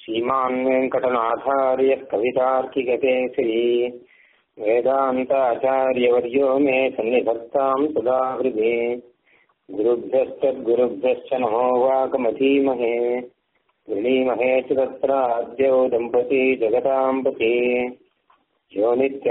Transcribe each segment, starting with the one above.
श्रीमान् वेङ्कटनाथार्यः कवितार्किककेसरी वेदान्ताचार्यवर्यो मे सन्निधत्ताम् सदा हृदि गुरुभ्यश्चद्गुरुभ्यश्च नमो वाकमधीमहे गृणीमहे च तत्राद्यौ दम्पती जगताम् पति यो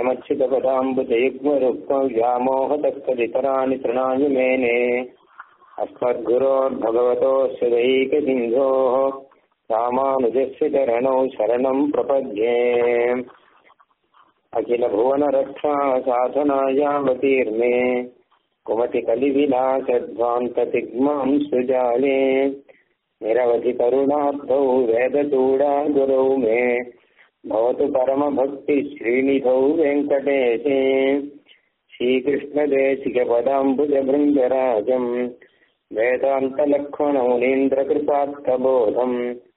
नित्यमच्युतपदाम्बुजयुग्मरुक्मव्यामोहतस्तदितराणि तृणानि मेने अस्मद्गुरोर्भगवतोऽस्य दैकसिन्धोः रामानुजस्य चरणौ शरणम् प्रपद्ये अखिलभुवनरक्षा साधनायावतीर्णे कुमतिकलिविलासध्वान्ततिग्माम् सुजाले निरवधिकरुणाब्धौ वेदचूडा गुरौ मे भवतु परमभक्तिश्रीनिधौ वेङ्कटेशे श्रीकृष्णदेशिकपदाम्बुजभृङ्गराजम् वेदान्तलक्ष्मणमुनीन्द्रकृपात्तबोधम्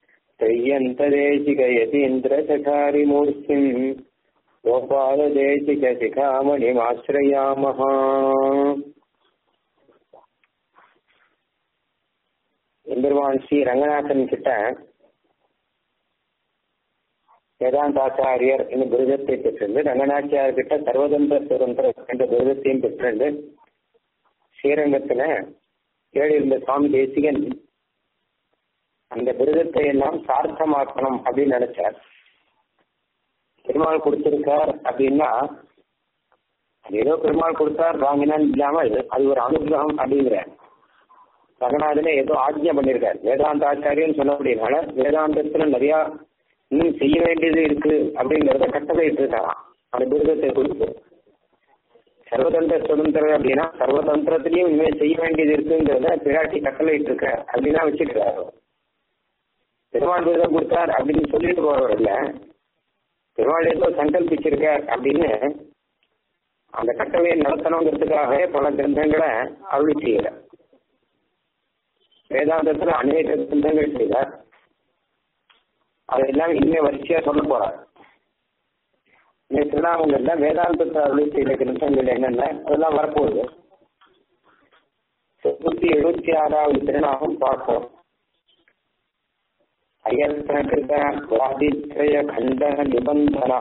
त्रय्यन्तदेशिकयतीन्द्रचकारिमूर्तिम् गोपालदेशिकशिखामणिमाश्रयामः எம்பெருமான் ஸ்ரீ ரங்கநாதன் கிட்ட வேதாந்தாச்சாரியர் என்னும் விருதத்தை பெற்றிருந்து ரங்கநாச்சியார் கிட்ட சர்வதந்திர சுதந்திர என்ற விருதத்தையும் பெற்றிருந்து ஸ்ரீரங்கத்துல ஏழு இருந்த சுவாமி தேசிகன் அந்த விருதத்தை எல்லாம் சார்த்தமாக்கணும் அப்படின்னு நினைச்சார் பெருமாள் கொடுத்திருக்கார் அப்படின்னா அது ஏதோ பெருமாள் கொடுத்தார் வாங்கினான்னு இல்லாமல் அது ஒரு அனுகிரகம் அப்படிங்கிற ரங்கநாதனே ஏதோ ஆஜ்ஞா பண்ணியிருக்கார் வேதாந்த ஆச்சாரியன்னு சொல்லக்கூடியனால வேதாந்தத்துல நிறைய இன்னும் செய்ய வேண்டியது இருக்கு அப்படிங்கறத கட்டளையிட்டு இருக்காராம் அந்த விருதத்தை கொடுத்து சர்வதந்திர சுதந்திரம் அப்படின்னா சர்வதந்திரத்திலையும் இனிமேல் செய்ய வேண்டியது இருக்குங்கிறத பிராட்டி கட்டளையிட்டு இருக்க அப்படின்னா வச்சுக்கிறாரு பெருமாள் விருதம் கொடுத்தார் அப்படின்னு சொல்லிட்டு போறவர் இல்ல பெருமாள் ஏதோ சங்கல்பிச்சிருக்கார் அப்படின்னு அந்த கட்டளையை நடத்தணுங்கிறதுக்காகவே பல கிரந்தங்களை அருளி செய்கிறார் வேதாந்தத்துல அநேக கிரந்தங்கள் செய்தார் அதெல்லாம் இனிமே வரிசையா சொல்ல போறார் இந்த திருநாமங்கள்ல வேதாந்தத்தை அருளி செய்த கிரந்தங்கள் என்னென்ன அதெல்லாம் வரப்போகுது நூத்தி எழுபத்தி ஆறாவது திருநாமம் பார்ப்போம் அயர்த்தகிருத வாதித்ரய கண்டன நிபந்தனா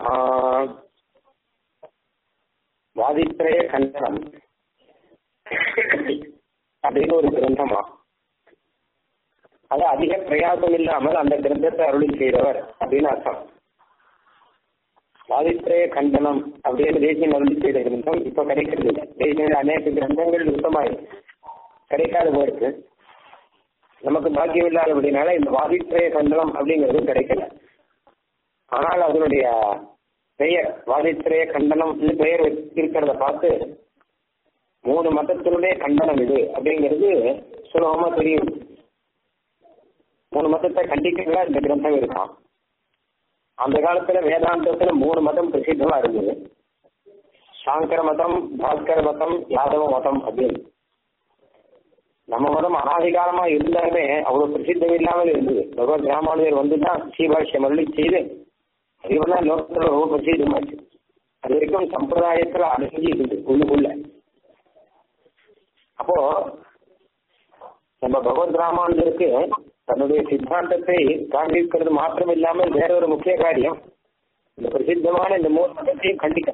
வாதித்ரய கண்டனம் அப்படின்னு ஒரு கிரந்தமா அது அதிக பிரயாசம் இல்லாமல் அந்த கிரந்தத்தை அருளி செய்தவர் அப்படின்னு அர்த்தம் வாதித்ரய கண்டனம் அப்படின்னு தேசியம் அருளி செய்த கிரந்தம் இப்ப கிடைக்கிறது இல்லை தேசிய அநேக கிரந்தங்கள் சுத்தமாய் கிடைக்காத போயிருக்கு நமக்கு பாக்கியம் இல்லாதபடினால இந்த வாதித்ரய கண்டனம் அப்படிங்கிறது கிடைக்கல ஆனால் அதனுடைய பெயர் வாதித்ரய கண்டனம் பெயர் இருக்கிறத பார்த்து மூணு மதத்தினுடைய கண்டனம் இது அப்படிங்கிறது சுலபமா தெரியும் மூணு மதத்தை கண்டிக்கிறதா இந்த கிரந்தம் இருக்கான் அந்த காலத்துல வேதாந்தத்துல மூணு மதம் பிரசித்தமா இருந்தது சாங்கர மதம் பாஸ்கர மதம் யாதவ மதம் அப்படின்னு நம்ம மதம் அனாதிகாலமா இருந்தாலுமே அவ்வளவு பிரசித்தம் இல்லாமல் இருந்தது பகவத் ராமானுஜர் வந்துதான் ஸ்ரீபாஷ்யம் அருளி செய்து அதுதான் லோகத்துல ரொம்ப பிரசித்தமாச்சு அது வரைக்கும் சம்பிரதாயத்துல அடங்கி இருந்தது உள்ளுக்குள்ள அப்போ நம்ம பகவத் ராமானுஜருக்கு தன்னுடைய சித்தாந்தத்தை காண்பிக்கிறது மாத்திரம் இல்லாமல் வேற ஒரு முக்கிய காரியம் இந்த பிரசித்தமான இந்த மூணு மதத்தையும் கண்டிக்க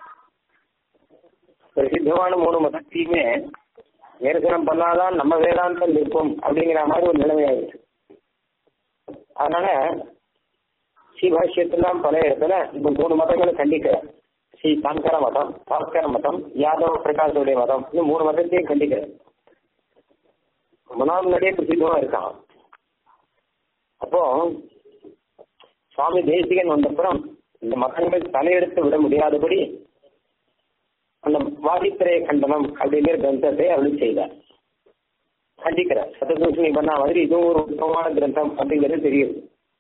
பிரசித்தமான மூணு மதத்தையுமே நிரசனம் பண்ணாதான் நம்ம வேதாந்தம் நிற்போம் அப்படிங்கிற மாதிரி ஒரு நிலைமை ஆயிடுச்சு அதனால ஸ்ரீபாஷ்யத்தெல்லாம் பல இடத்துல இப்ப மூணு மதங்களை கண்டிக்கிற ஸ்ரீ சங்கர மதம் பாஸ்கர மதம் யாதவ பிரகாஷுடைய மதம் இந்த மூணு மதத்தையும் கண்டிக்கிற ரொம்ப நாள் முன்னாடியே பிரசித்தமா இருக்கான் அப்போ சுவாமி தேசிகன் வந்தப்புறம் இந்த மதங்கள் தலையெடுத்து விட முடியாதபடி அந்த வாதித்திரைய கண்டனம் அப்படிங்கிற கிரந்தத்தை அருளி செய்தார் கண்டிக்கிறார் சததூஷணி பண்ண மாதிரி இதுவும் ஒரு உத்தமமான கிரந்தம் அப்படிங்கிறது தெரியுது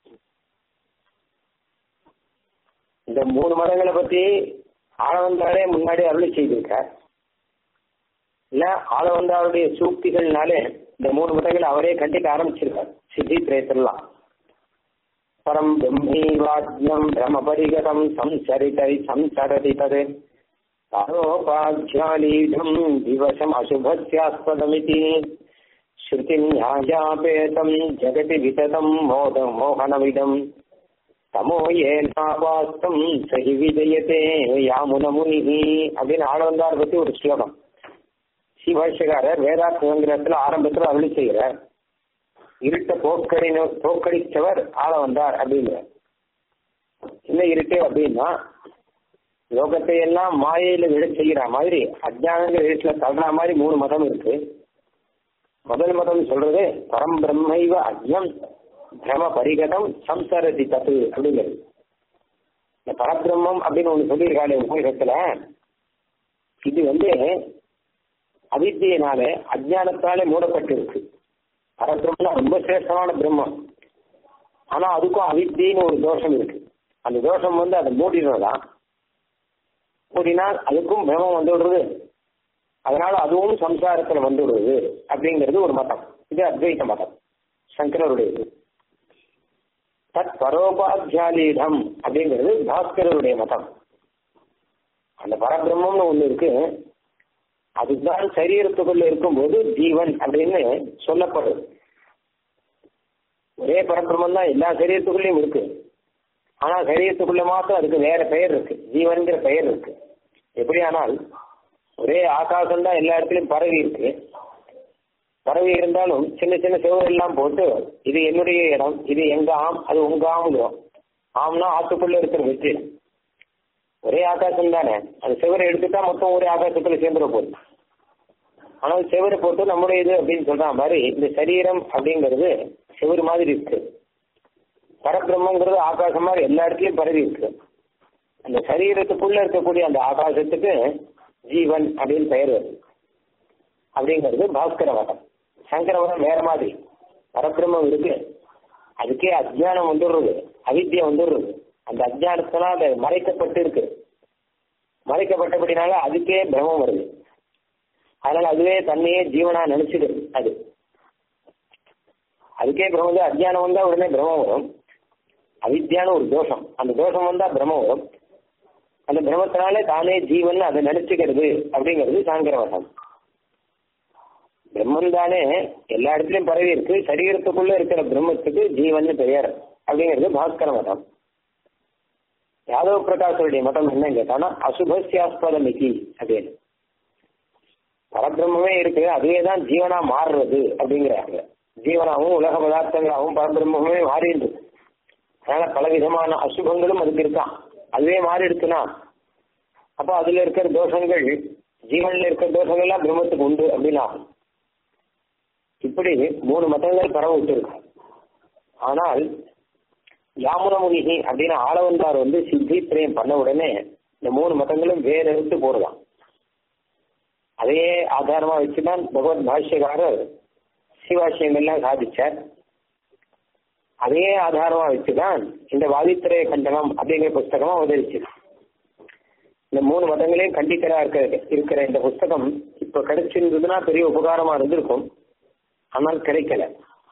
இந்த மூணு மதங்களை பத்தி ஆளவந்தாரே முன்னாடி அருளி செய்திருக்கார் இல்ல ஆளவந்தாருடைய சூக்திகள்னாலே இந்த மூணு மதங்களை அவரே கண்டிக்க ஆரம்பிச்சிருக்கார் சித்தி பிரேத்தெல்லாம் பரம் பிரம்மீவாஜ்யம் பிரமபரிகதம் சம்சரிதை சம்சரதி தது பரோபாध्यालीढम् दिवसम् अशुभस्यास्पदमिति श्रुतिम् न्यायापेतम् जगति विततम् मोद मोहनमिदम् தமோ ஏனாபாஸ்தம் சகி விஜயத்தே யாமுன முனிகி அப்படின்னு ஆளவந்தார் பத்தி ஒரு ஸ்லோகம் சிவாஷகாரர் வேதார்த்தங்கிரத்துல ஆரம்பத்துல அருளி செய்கிறார் இருட்ட போக்கடின போக்கடிச்சவர் ஆள வந்தார் அப்படிங்கிறார் என்ன இருட்டு அப்படின்னா லோகத்தை எல்லாம் மாயையில விட செய்யற மாதிரி அஜானங்க வீட்டுல தள்ளுற மாதிரி மூணு மதம் இருக்கு முதல் மதம் சொல்றது பரம் பிரம்மைவ அஜ்யம் பிரம பரிகதம் சம்சாரதி தப்பு அப்படிங்கிறது இந்த பரபிரம்மம் அப்படின்னு ஒண்ணு சொல்லியிருக்காரு உபயோகத்துல இது வந்து அவித்தியினால அஜானத்தாலே மூடப்பட்டு இருக்கு பரபிரம்மம் ரொம்ப சிரேஷ்டமான பிரம்மம் ஆனா அதுக்கும் அவித்தின்னு ஒரு தோஷம் இருக்கு அந்த தோஷம் வந்து அதை மூடிடுறதா மூடினால் அதுக்கும் பிரமம் வந்து விடுறது அதனால அதுவும் சம்சாரத்துல வந்து விடுறது அப்படிங்கிறது ஒரு மதம் இது அத்வைத மதம் சங்கரருடையது தத் பரோபாத்தியாலீடம் அப்படிங்கிறது பாஸ்கரருடைய மதம் அந்த பரபிரம்மம்னு ஒண்ணு இருக்கு அதுதான் சரீரத்துக்குள்ள இருக்கும்போது ஜீவன் அப்படின்னு சொல்லப்படுது ஒரே பரபிரம்மம் தான் எல்லா சரீரத்துக்குள்ளயும் இருக்கு ஆனா சரீரத்துக்குள்ள மாத்திரம் அதுக்கு வேற பெயர் இருக்கு ஜீவன்கிற பெயர் இருக்கு எப்படியானால் ஒரே ஆகாசம் தான் எல்லா இடத்துலயும் பரவி இருக்கு பரவி இருந்தாலும் சின்ன சின்ன செவரு எல்லாம் போட்டு இது என்னுடைய இடம் இது எங்க ஆம் அது உங்க ஆம்ங்கிறோம் ஆம்னா ஆத்துக்குள்ள இருக்கிற வெற்றி ஒரே ஆகாசம் தானே அந்த செவரை எடுத்துட்டா மொத்தம் ஒரே ஆகாசத்துல சேர்ந்துட போகுது ஆனால் செவரை போட்டு நம்முடைய இது அப்படின்னு சொல்ற மாதிரி இந்த சரீரம் அப்படிங்கிறது செவரு மாதிரி இருக்கு பரபிரம்மங்கிறது ஆகாசம் மாதிரி எல்லா இடத்துலயும் பரவி இருக்கு அந்த சரீரத்துக்குள்ள இருக்கக்கூடிய அந்த ஆகாசத்துக்கு ஜீவன் அப்படின்னு பெயர் வருது அப்படிங்கிறது பாஸ்கர மதம் சங்கர மதம் வேற மாதிரி பரபிரம்மம் இருக்கு அதுக்கே அஜ்ஞானம் வந்துடுறது அவித்தியம் வந்துடுறது அந்த அஜ்ஞானத்தினால் அது மறைக்கப்பட்டு இருக்கு மறைக்கப்பட்டபடினால அதுக்கே பிரமம் வருது அதனால அதுவே தன்னையே ஜீவனா நினைச்சுக்கிறது அது அதுக்கே பிரம்மம் வந்து அஜ்ஞானம் வந்தா உடனே பிரம்மம் வரும் அவித்யான ஒரு தோஷம் அந்த தோஷம் வந்தா பிரம்மம் வரும் அந்த பிரம்மத்தினாலே தானே ஜீவன் அதை நினைச்சுக்கிறது அப்படிங்கிறது சாங்கரவசம் பிரம்மன் தானே எல்லா இடத்துலயும் பரவி இருக்கு சரீரத்துக்குள்ள இருக்கிற பிரம்மத்துக்கு ஜீவன் பெயர் அப்படிங்கிறது பாஸ்கர மதம் யாதவ பிரகாஷருடைய மதம் என்ன கேட்டானா அசுபஸ்யாஸ்பத மிகி அப்படின்னு பரபிரம்மே இருக்கு அதுவே தான் ஜீவனா மாறுறது அப்படிங்கிறாங்க ஜீவனாவும் உலக பதார்த்தங்களாகவும் பரபிரம்மே மாறிடுது அதனால பல விதமான அசுபங்களும் அதுக்கு இருக்கான் அதுவே மாறி இருக்குன்னா அப்போ அதுல இருக்கிற தோஷங்கள் ஜீவன்ல இருக்கிற தோஷங்கள் எல்லாம் பிரம்மத்துக்கு உண்டு அப்படின்னா இப்படி மூணு மதங்கள் பரவ விட்டுருக்கு ஆனால் யாமுனமுனிகி அப்படின்னு ஆளவந்தார் வந்து சித்தி பிரேம் பண்ண உடனே இந்த மூணு மதங்களும் வேற எடுத்து போடலாம் அதையே ஆதாரமா வச்சுதான் பகவத் பாஷ்யக்காரர் சிவாசியங்கள்லாம் சாதிச்சார் அதையே ஆதாரமா வச்சுதான் இந்த வாதித்திரைய கண்டனம் அப்படிங்கிற புஸ்தகம் அவதரிச்சு இந்த மூணு மதங்களையும் கண்டிக்கிறா இருக்க இருக்கிற இந்த புஸ்தகம் இப்ப கிடைச்சிருந்ததுன்னா பெரிய உபகாரமா இருந்திருக்கும் ஆனால் கிடைக்கல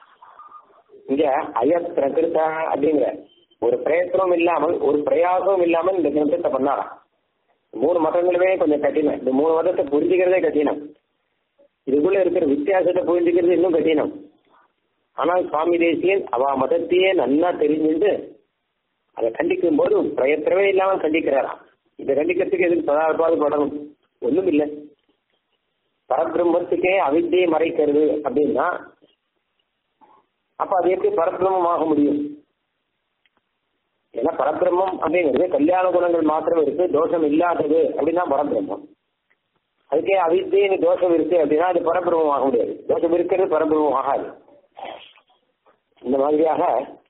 இங்க அய பிரகிருதா அப்படிங்கிற ஒரு பிரயத்தனம் இல்லாமல் ஒரு பிரயாசமும் இல்லாமல் இந்த கிரந்தத்தை பண்ணாராம் மூணு மதங்களுமே கொஞ்சம் கடினம் இந்த மூணு மதத்தை புரிஞ்சுக்கிறதே கடினம் இதுக்குள்ள இருக்கிற வித்தியாசத்தை புரிஞ்சுக்கிறது இன்னும் கடினம் ஆனால் சுவாமி தேசியன் அவ மதத்தையே நன்னா தெரிஞ்சுட்டு அதை கண்டிக்கும் போது பிரயத்தனமே இல்லாமல் கண்டிக்கிறாராம் இதை கண்டிக்கிறதுக்கு எதுக்கு பதார்ப்பாது படணும் ஒண்ணும் இல்லை பரபிரம்மத்துக்கே அவித்தியை மறைக்கிறது அப்படின்னா அப்ப அது எப்படி பரபிரம்மம் ஆக முடியும் ஏன்னா பரபிரம்மம் அப்படிங்கிறது கல்யாண குணங்கள் மாத்திரம் இருக்கு தோஷம் இல்லாதது அப்படின்னா பரபிரம்மம் அதுக்கே அவித்தியின்னு தோஷம் இருக்கு அப்படின்னா அது பரபிரம்மம் ஆக முடியாது தோஷம் இருக்கிறது பரபிரம்மம் ஆகாது இந்த மாதிரியாக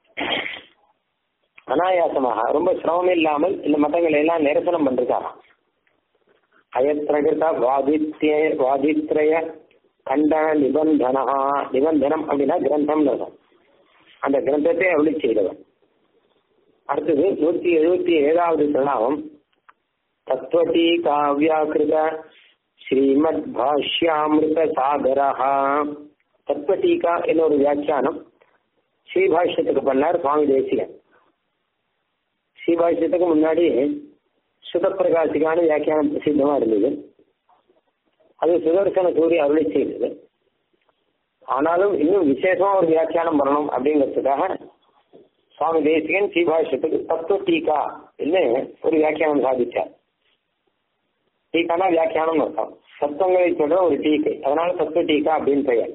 அனாயாசமாக ரொம்ப சிரமம் இல்லாமல் இந்த மதங்களை எல்லாம் நிரசனம் பண்றாராம் அயத்ரகிருத வாதித்ய வாதித்ரய கண்டன நிபந்தனா நிபந்தனம் அப்படின்னா கிரந்தம்னு அர்த்தம் அந்த கிரந்தத்தை அருளி செய்தவர் அடுத்தது நூத்தி எழுபத்தி ஏழாவது பிரணாமம் தத்துவட்டி காவியாக்கிருத ஸ்ரீமத் பாஷ்யாமிருத சாகரஹா தத்துவட்டீகா என்ன ஒரு வியாக்கியானம் ஸ்ரீபாஷ்யத்துக்கு பண்ணார் சுவாமி தேசிகன் ஸ்ரீபாஷ்யத்துக்கு முன்னாடி சுதப்பிரகாசிக்கான வியாக்கியானம் பிரசித்தமா இருந்தது அது சுதர்சன சூரிய அருளை செய்தது ஆனாலும் இன்னும் விசேஷமா ஒரு வியாக்கியானம் பண்ணணும் அப்படிங்கிறதுக்காக சுவாமி தேசிகன் ஸ்ரீபாஷ்யத்துக்கு தத்துவ டீகா என்று ஒரு வியாக்கியானம் சாதிச்சார் டீக்கானா வியாக்கியானம் அர்த்தம் சத்தங்களை சொல்ற ஒரு டீக்கை அதனால தத்துவ டீகா அப்படின்னு பெயர்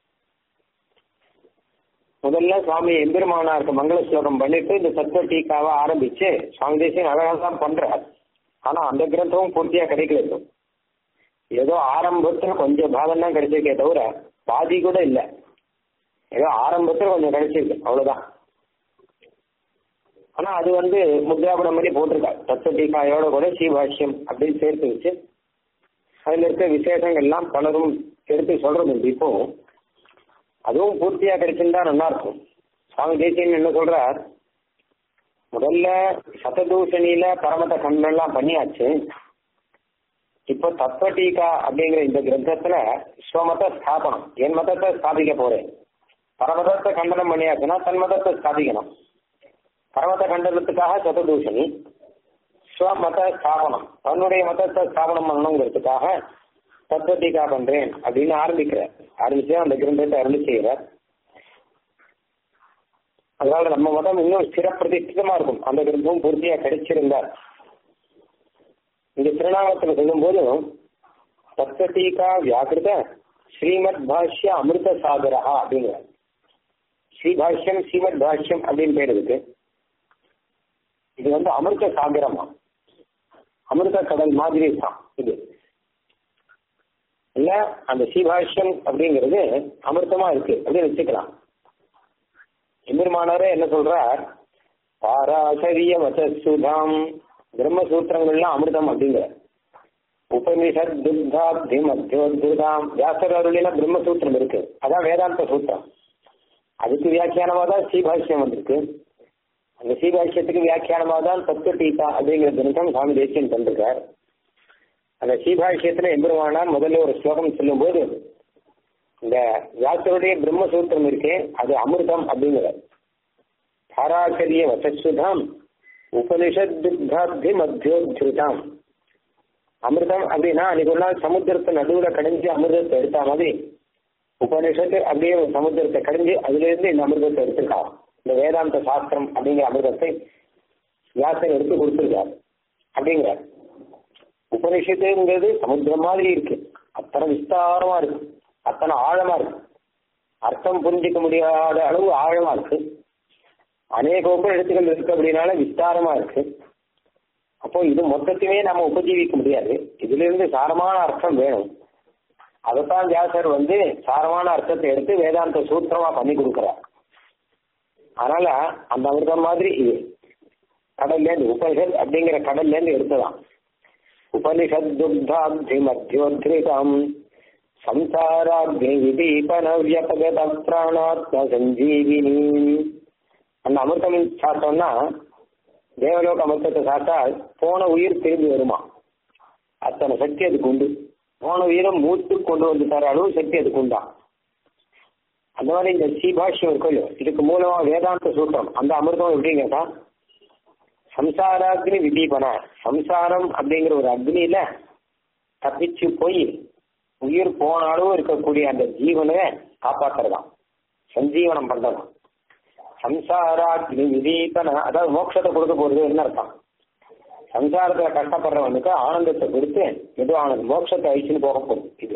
முதல்ல சுவாமி எம்பெருமானாருக்கு மங்கள ஸ்லோகம் பண்ணிட்டு இந்த தத்துவ டீக்காவை ஆரம்பிச்சு சுவாமி தேசியன் அழகாக தான் பண்றார் ஆனா அந்த கிரந்தமும் பூர்த்தியா கிடைக்கல இப்போ. ஏதோ ஆரம்பத்துல கொஞ்சம் பாகம் தான் கிடைச்சிருக்கே தவிர பாதி கூட இல்லை ஏதோ ஆரம்பத்துல கொஞ்சம் கிடைச்சிருக்கு அவ்வளவுதான் ஆனா அது வந்து முத்ராபுரம் மாதிரி போட்டிருக்கா தத்துவ டீக்காயோட கூட ஸ்ரீபாஷ்யம் அப்படின்னு சேர்த்து வச்சு அதுல இருக்க விசேஷங்கள் எல்லாம் பலரும் எடுத்து சொல்றது உண்டு இப்போ அதுவும் பூர்த்தியா கிடைச்சிருந்தா நல்லா இருக்கும் சுவாமி தேசியன் என்ன சொல்றார் முதல்ல சததூஷணியில பரமத கண்ணெல்லாம் பண்ணியாச்சு இப்போ தத்துவ டீகா அப்படிங்கிற இந்த கிரந்தத்துல ஸ்வமத ஸ்தாபனம் என் மதத்தை ஸ்தாபிக்க போறேன் பரமதத்தை கண்டனம் பண்ணியாச்சுன்னா தன் மதத்தை ஸ்தாபிக்கணும் பரமத கண்டனத்துக்காக சததூஷணி ஸ்வமத ஸ்தாபனம் தன்னுடைய மதத்தை ஸ்தாபனம் பண்ணணுங்கிறதுக்காக தத்துவ டீகா பண்றேன் அப்படின்னு ஆரம்பிக்கிறார் ஆரம்பிச்சு அந்த கிரந்தத்தை அருள் செய்கிறார் அதனால நம்ம மதம் இன்னும் ஸ்திரப்பிரதிஷ்டிதமா இருக்கும் அந்த கிரந்தமும் பூர்த்தியா கிடைச்சிருந்தார் இந்த திருநாமத்தில் சொல்லும்போது தத்துவ டீகா வியாக்கிருத ஸ்ரீமத் பாஷ்ய அமிர்த சாகரா அப்படிங்கிற ஸ்ரீபாஷ்யம் ஸ்ரீமத் பாஷ்யம் அப்படின்னு பேர் இருக்கு இது வந்து அமிர்த சாகரமா அமிர்த கடல் மாதிரி தான் இது இல்ல அந்த ஸ்ரீபாஷ்யம் அப்படிங்கிறது அமிர்தமா இருக்கு அப்படின்னு வச்சுக்கலாம் எம்பெருமானவரே என்ன சொல்றார் பாராசரிய வசசுதாம் பிரம்மசூத்திரங்கள்லாம் அமிர்தம் அப்படிங்கிற உபனிஷத் துத்தாப்தி மத்தியோத்புதாம் வியாசர் அருளின பிரம்மசூத்திரம் இருக்கு அதான் வேதாந்த சூத்திரம் அதுக்கு வியாக்கியானமா தான் ஸ்ரீபாஷ்யம் வந்திருக்கு அந்த ஸ்ரீபாஷ்யத்துக்கு வியாக்கியானமா தான் தத்துவ டீகா அப்படிங்கிற கிரந்தம் சுவாமி தேசியன் தந்திருக்கார் அந்த ஸ்ரீபாஷ்யத்துல எம்பெருமானார் முதல்ல ஒரு ஸ்லோகம் சொல்லும்போது இந்த வியாசருடைய பிரம்மசூத்திரம் இருக்கே அது அமிர்தம் அப்படிங்கிற பாராச்சரிய வசசுதாம் உபனிஷத் துக்தாப்தி மத்தியோத்ருதாம் அமிர்தம் அப்படின்னா அன்னைக்கு ஒரு நாள் சமுத்திரத்தை நடுவுல கடைஞ்சு அமிர்தத்தை எடுத்த மாதிரி உபனிஷத்து அப்படியே ஒரு சமுத்திரத்தை கடைஞ்சு அதுல இருந்து இந்த அமிர்தத்தை எடுத்திருக்கான் இந்த வேதாந்த சாஸ்திரம் அப்படிங்கிற அமிர்தத்தை வியாசர் எடுத்து கொடுத்திருக்கார் அப்படிங்கிறார் உபனிஷத்துங்கிறது சமுத்திரம் மாதிரி இருக்கு அத்தனை விஸ்தாரமா இருக்கு அத்தனை ஆழமா இருக்கு அர்த்தம் புரிஞ்சிக்க முடியாத அளவு ஆழமா இருக்கு அநேக உபநிடத்துகள் இருக்கு அப்படின்னால விஸ்தாரமா இருக்கு அப்போ இது மொத்தத்தையுமே நம்ம உபஜீவிக்க முடியாது இதுல இருந்து சாரமான அர்த்தம் வேணும் அதைத்தான் வியாசர் வந்து சாரமான அர்த்தத்தை எடுத்து வேதாந்த சூத்திரமா பண்ணி கொடுக்கிறார் அதனால அந்த அமிர்தம் மாதிரி இது கடல்ல இருந்து உபனிஷத் அப்படிங்கிற கடல்ல இருந்து எடுத்ததான் உபனிஷத் துக்தாப்தி மத்தியோத்ரிதம் சம்சாராக்னி விதீபன வியபகத பிராணாத்ம சஞ்சீவினி அந்த அமிர்தம் சாப்பிட்டோம்னா தேவலோக அமிர்தத்தை சாப்பிட்டா போன உயிர் திரும்பி வருமா அத்தனை சக்தி அதுக்கு உண்டு போன உயிரும் மூத்து கொண்டு வந்து தர அளவு சக்தி அதுக்கு உண்டா அந்த மாதிரி இந்த சீபாஷ்யம் இருக்கும் இல்லையோ இதுக்கு மூலமா வேதாந்த சூத்திரம் அந்த அமிர்தம் எப்படின்னு கேட்டா சம்சாராக்னி விதீபன சம்சாரம் அப்படிங்கிற ஒரு அக்னியில தப்பிச்சு போய் உயிர் போன அளவு இருக்கக்கூடிய அந்த ஜீவனை காப்பாத்துறதாம் சஞ்சீவனம் பண்றதாம் சம்சாராக்னி விதீபன அதாவது மோட்சத்தை கொடுக்க போறது என்ன அர்த்தம் சம்சாரத்துல கஷ்டப்படுறவனுக்கு ஆனந்தத்தை கொடுத்து எது ஆனந்தம் மோட்சத்தை அழிச்சுன்னு போக போகுது இது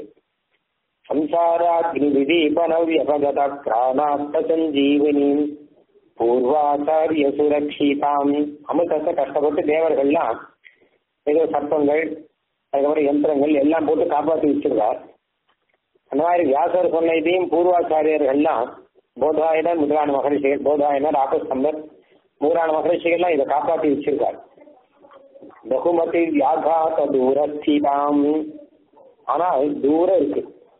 சம்சாராக்னி விதீபன வியபகத பிராணாத்த சஞ்சீவனி பூர்வாச்சாரிய சுரக்ஷிதாம் அமிர்தத்தை கஷ்டப்பட்டு தேவர்கள்லாம் ஏதோ சர்ப்பங்கள் அதுக்கப்புறம் யந்திரங்கள் எல்லாம் போட்டு காப்பாற்றி வச்சிருக்கார் அந்த மாதிரி வியாசர் சொன்ன இதையும் பூர்வாச்சாரியர்கள்லாம் போதாயனர் முதலான மகரிஷிகள் போதாயனர் ஆபஸ்தம்பர் முதலான மகரிஷிகள்லாம் இதை காப்பாற்றி வச்சிருக்கார் பகுமதி வியாகாத தூரஸ்திதாம் ஆனால் தூரம் இருக்கு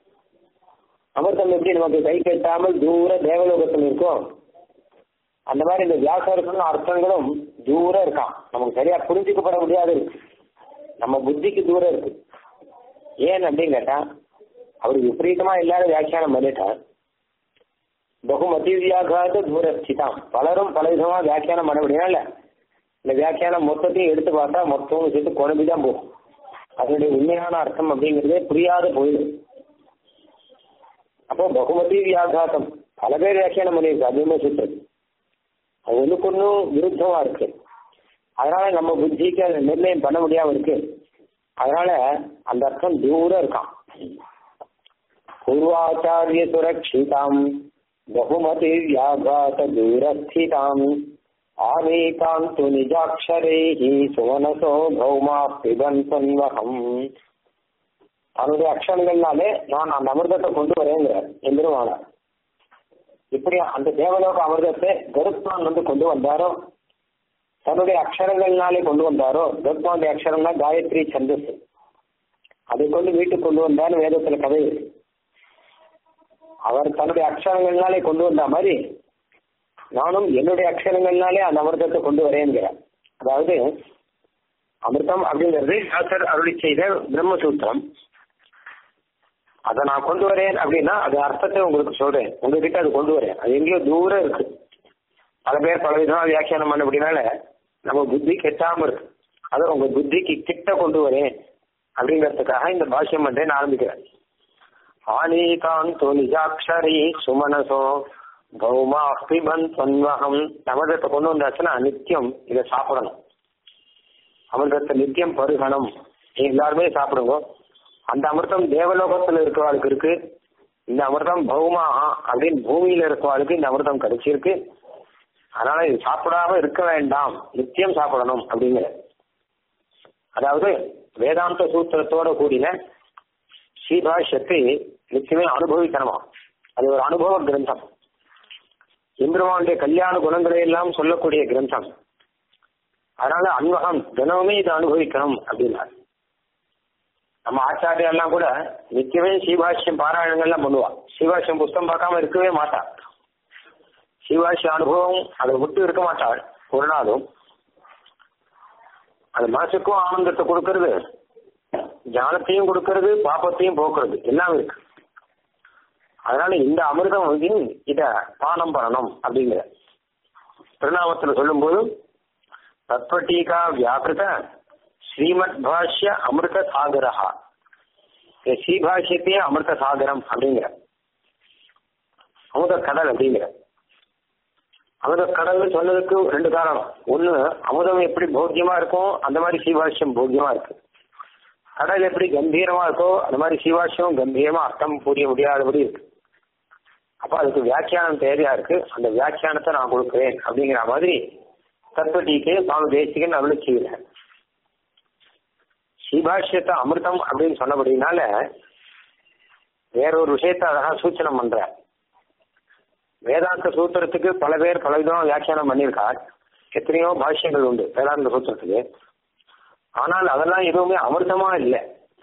அமிர்தம் எப்படி நமக்கு கை கட்டாமல் தூர தேவலோகத்தில் இருக்கும் அந்த மாதிரி இந்த வியாசர் சொன்ன அர்த்தங்களும் தூரம் இருக்கான் நமக்கு சரியா புரிஞ்சுக்கப்பட முடியாது இருக்கு நம்ம புத்திக்கு தூரம் இருக்கு ஏன் அப்படின்னு கேட்டா அவர் விபரீதமா இல்லாத வியாக்கியானம் பண்ணிட்டார் பகுமதி வியாகாத தூரஸ்திதாம் பலரும் பல விதமா வியாக்கியானம் பண்ண முடியல இந்த வியாக்கியானம் மொத்தத்தையும் எடுத்து பார்த்தா மொத்தமும் சேர்த்து குழம்பி தான் போகும் அதனுடைய உண்மையான அர்த்தம் அப்படிங்கிறதே புரியாத போயிடும் அப்போ பகுமதி வியாகாதம் பல பேர் வியாக்கியானம் பண்ணியிருக்கு அதுவுமே சுற்றது அது ஒண்ணுக்கு ஒன்றும் விருத்தமா இருக்கு அதனால நம்ம புத்திக்கு அதை நிர்ணயம் பண்ண முடியாம இருக்கு அதனால அந்த அர்த்தம் தூரம் இருக்கான் பூர்வாச்சாரிய சுரக்ஷிதாம் பகுமதி வியாகாத தூரஸ்திதாம் ஆனேகாம் து நிஜாட்சரேஹி சுவனசோ பௌமா பிபன் சன்வகம் தன்னுடைய அக்ஷரங்கள்னாலே நான் அந்த அமிர்தத்தை கொண்டு வரேங்கிறார் எந்திரவானார் இப்படி அந்த தேவலோக அமிர்தத்தை கருத்மான் வந்து கொண்டு வந்தாரோ தன்னுடைய அக்ஷரங்கள்னாலே கொண்டு வந்தாரோ கருத்மானுடைய அக்ஷரம்னா காயத்ரி சந்தஸ் அதை கொண்டு வீட்டுக்கு கொண்டு வந்தாரு வேதத்துல கதை இருக்கு அவர் தன்னுடைய அக்ஷரங்கள்னாலே கொண்டு வந்த மாதிரி நானும் என்னுடைய அக்ஷரங்கள்னாலே அந்த அமிர்தத்தை கொண்டு வரேன்கிறார் அதாவது அமிர்தம் அப்படிங்கிறது ஆசர் அருளி செய்த பிரம்மசூத்திரம் அதை நான் கொண்டு வரேன் அப்படின்னா அது அர்த்தத்தை உங்களுக்கு சொல்றேன் உங்ககிட்ட அது கொண்டு வரேன் அது எங்கேயோ தூரம் இருக்கு பல பேர் பல விதமா வியாக்கியானம் பண்ண அப்படின்னால நம்ம புத்தி கெட்டாம இருக்கு அதை உங்க புத்திக்கு கிட்ட கொண்டு வரேன் அப்படிங்கிறதுக்காக இந்த பாஷ்யம் பண்றேன்னு ஆரம்பிக்கிறேன் ஆனீகாந்தோ நிஜாட்சரி சுமனசோ கௌமா அஸ்திபன் தொன்வகம் அமிர்தத்தை கொண்டு வந்தாச்சுன்னா நித்தியம் இதை சாப்பிடணும் அமிர்தத்தை நித்தியம் பருகணும் நீ எல்லாருமே சாப்பிடுங்க அந்த அமிர்தம் தேவலோகத்துல இருக்கிறவாளுக்கு இருக்கு இந்த அமிர்தம் பௌமா அப்படின்னு பூமியில இருக்கிறவாளுக்கு இந்த அமிர்தம் கிடைச்சிருக்கு அதனால இது சாப்பிடாம இருக்க வேண்டாம் நித்தியம் சாப்பிடணும் அப்படிங்கிற அதாவது வேதாந்த சூத்திரத்தோட கூடின ஸ்ரீபாஷ்யத்தை நிச்சயமே அனுபவிக்கணுமா அது ஒரு அனுபவ கிரந்தம் இந்திரவானுடைய கல்யாண குணங்களை எல்லாம் சொல்லக்கூடிய கிரந்தம் அதனால அன்வகம் தினமுமே இதை அனுபவிக்கணும் அப்படின்னார் நம்ம ஆச்சாரியெல்லாம் கூட நிச்சயமே ஸ்ரீபாஷ்யம் பாராயணங்கள்லாம் பண்ணுவா ஸ்ரீபாஷ்யம் புஸ்தகம் பார்க்காம இருக்கவே மாட்டா ஸ்ரீபாஷ்ய அனுபவம் அதை விட்டு இருக்க மாட்டாள் ஒரு நாளும் அது மனசுக்கும் ஆனந்தத்தை கொடுக்கறது ஞானத்தையும் கொடுக்கறது பாப்பத்தையும் போக்குறது எல்லாம் இருக்கு அதனால இந்த அமிர்தம் வந்து இத பானம் பண்ணணும் அப்படிங்கிற திருநாமத்துல சொல்லும்போது தத்வட்டீகா வியாக்கிருத ஸ்ரீமத் பாஷ்ய அமிர்த சாகரஹா ஸ்ரீபாஷ்யத்தையே அமிர்த சாகரம் அப்படிங்கிற அமுத கடல் அப்படிங்கிற அமுத கடல் சொன்னதுக்கு ரெண்டு காரணம் ஒண்ணு அமுதம் எப்படி போக்கியமா இருக்கும் அந்த மாதிரி ஸ்ரீபாஷ்யம் போக்கியமா இருக்கு கடல் எப்படி கம்பீரமா இருக்கோ அந்த மாதிரி ஸ்ரீபாஷ்யம் கம்பீரமா அர்த்தம் புரிய முடியாதபடி இருக்கு அப்ப அதுக்கு வியாக்கியானம் தேவையா இருக்கு அந்த வியாக்கியானத்தை நான் கொடுக்குறேன் அப்படிங்கிற மாதிரி தத்துவட்டிக்கு சுவாமி தேசிகன் அருளை செய்கிறேன் ஸ்ரீபாஷ்யத்தை அமிர்தம் அப்படின்னு சொன்னபடினால வேறொரு விஷயத்த அழகா சூச்சனம் பண்ற வேதாந்த சூத்திரத்துக்கு பல பேர் பல விதமா வியாக்கியானம் பண்ணியிருக்கார் எத்தனையோ பாஷ்யங்கள் உண்டு வேதாந்த சூத்திரத்துக்கு ஆனால் அதெல்லாம் எதுவுமே அமிர்தமா இல்லை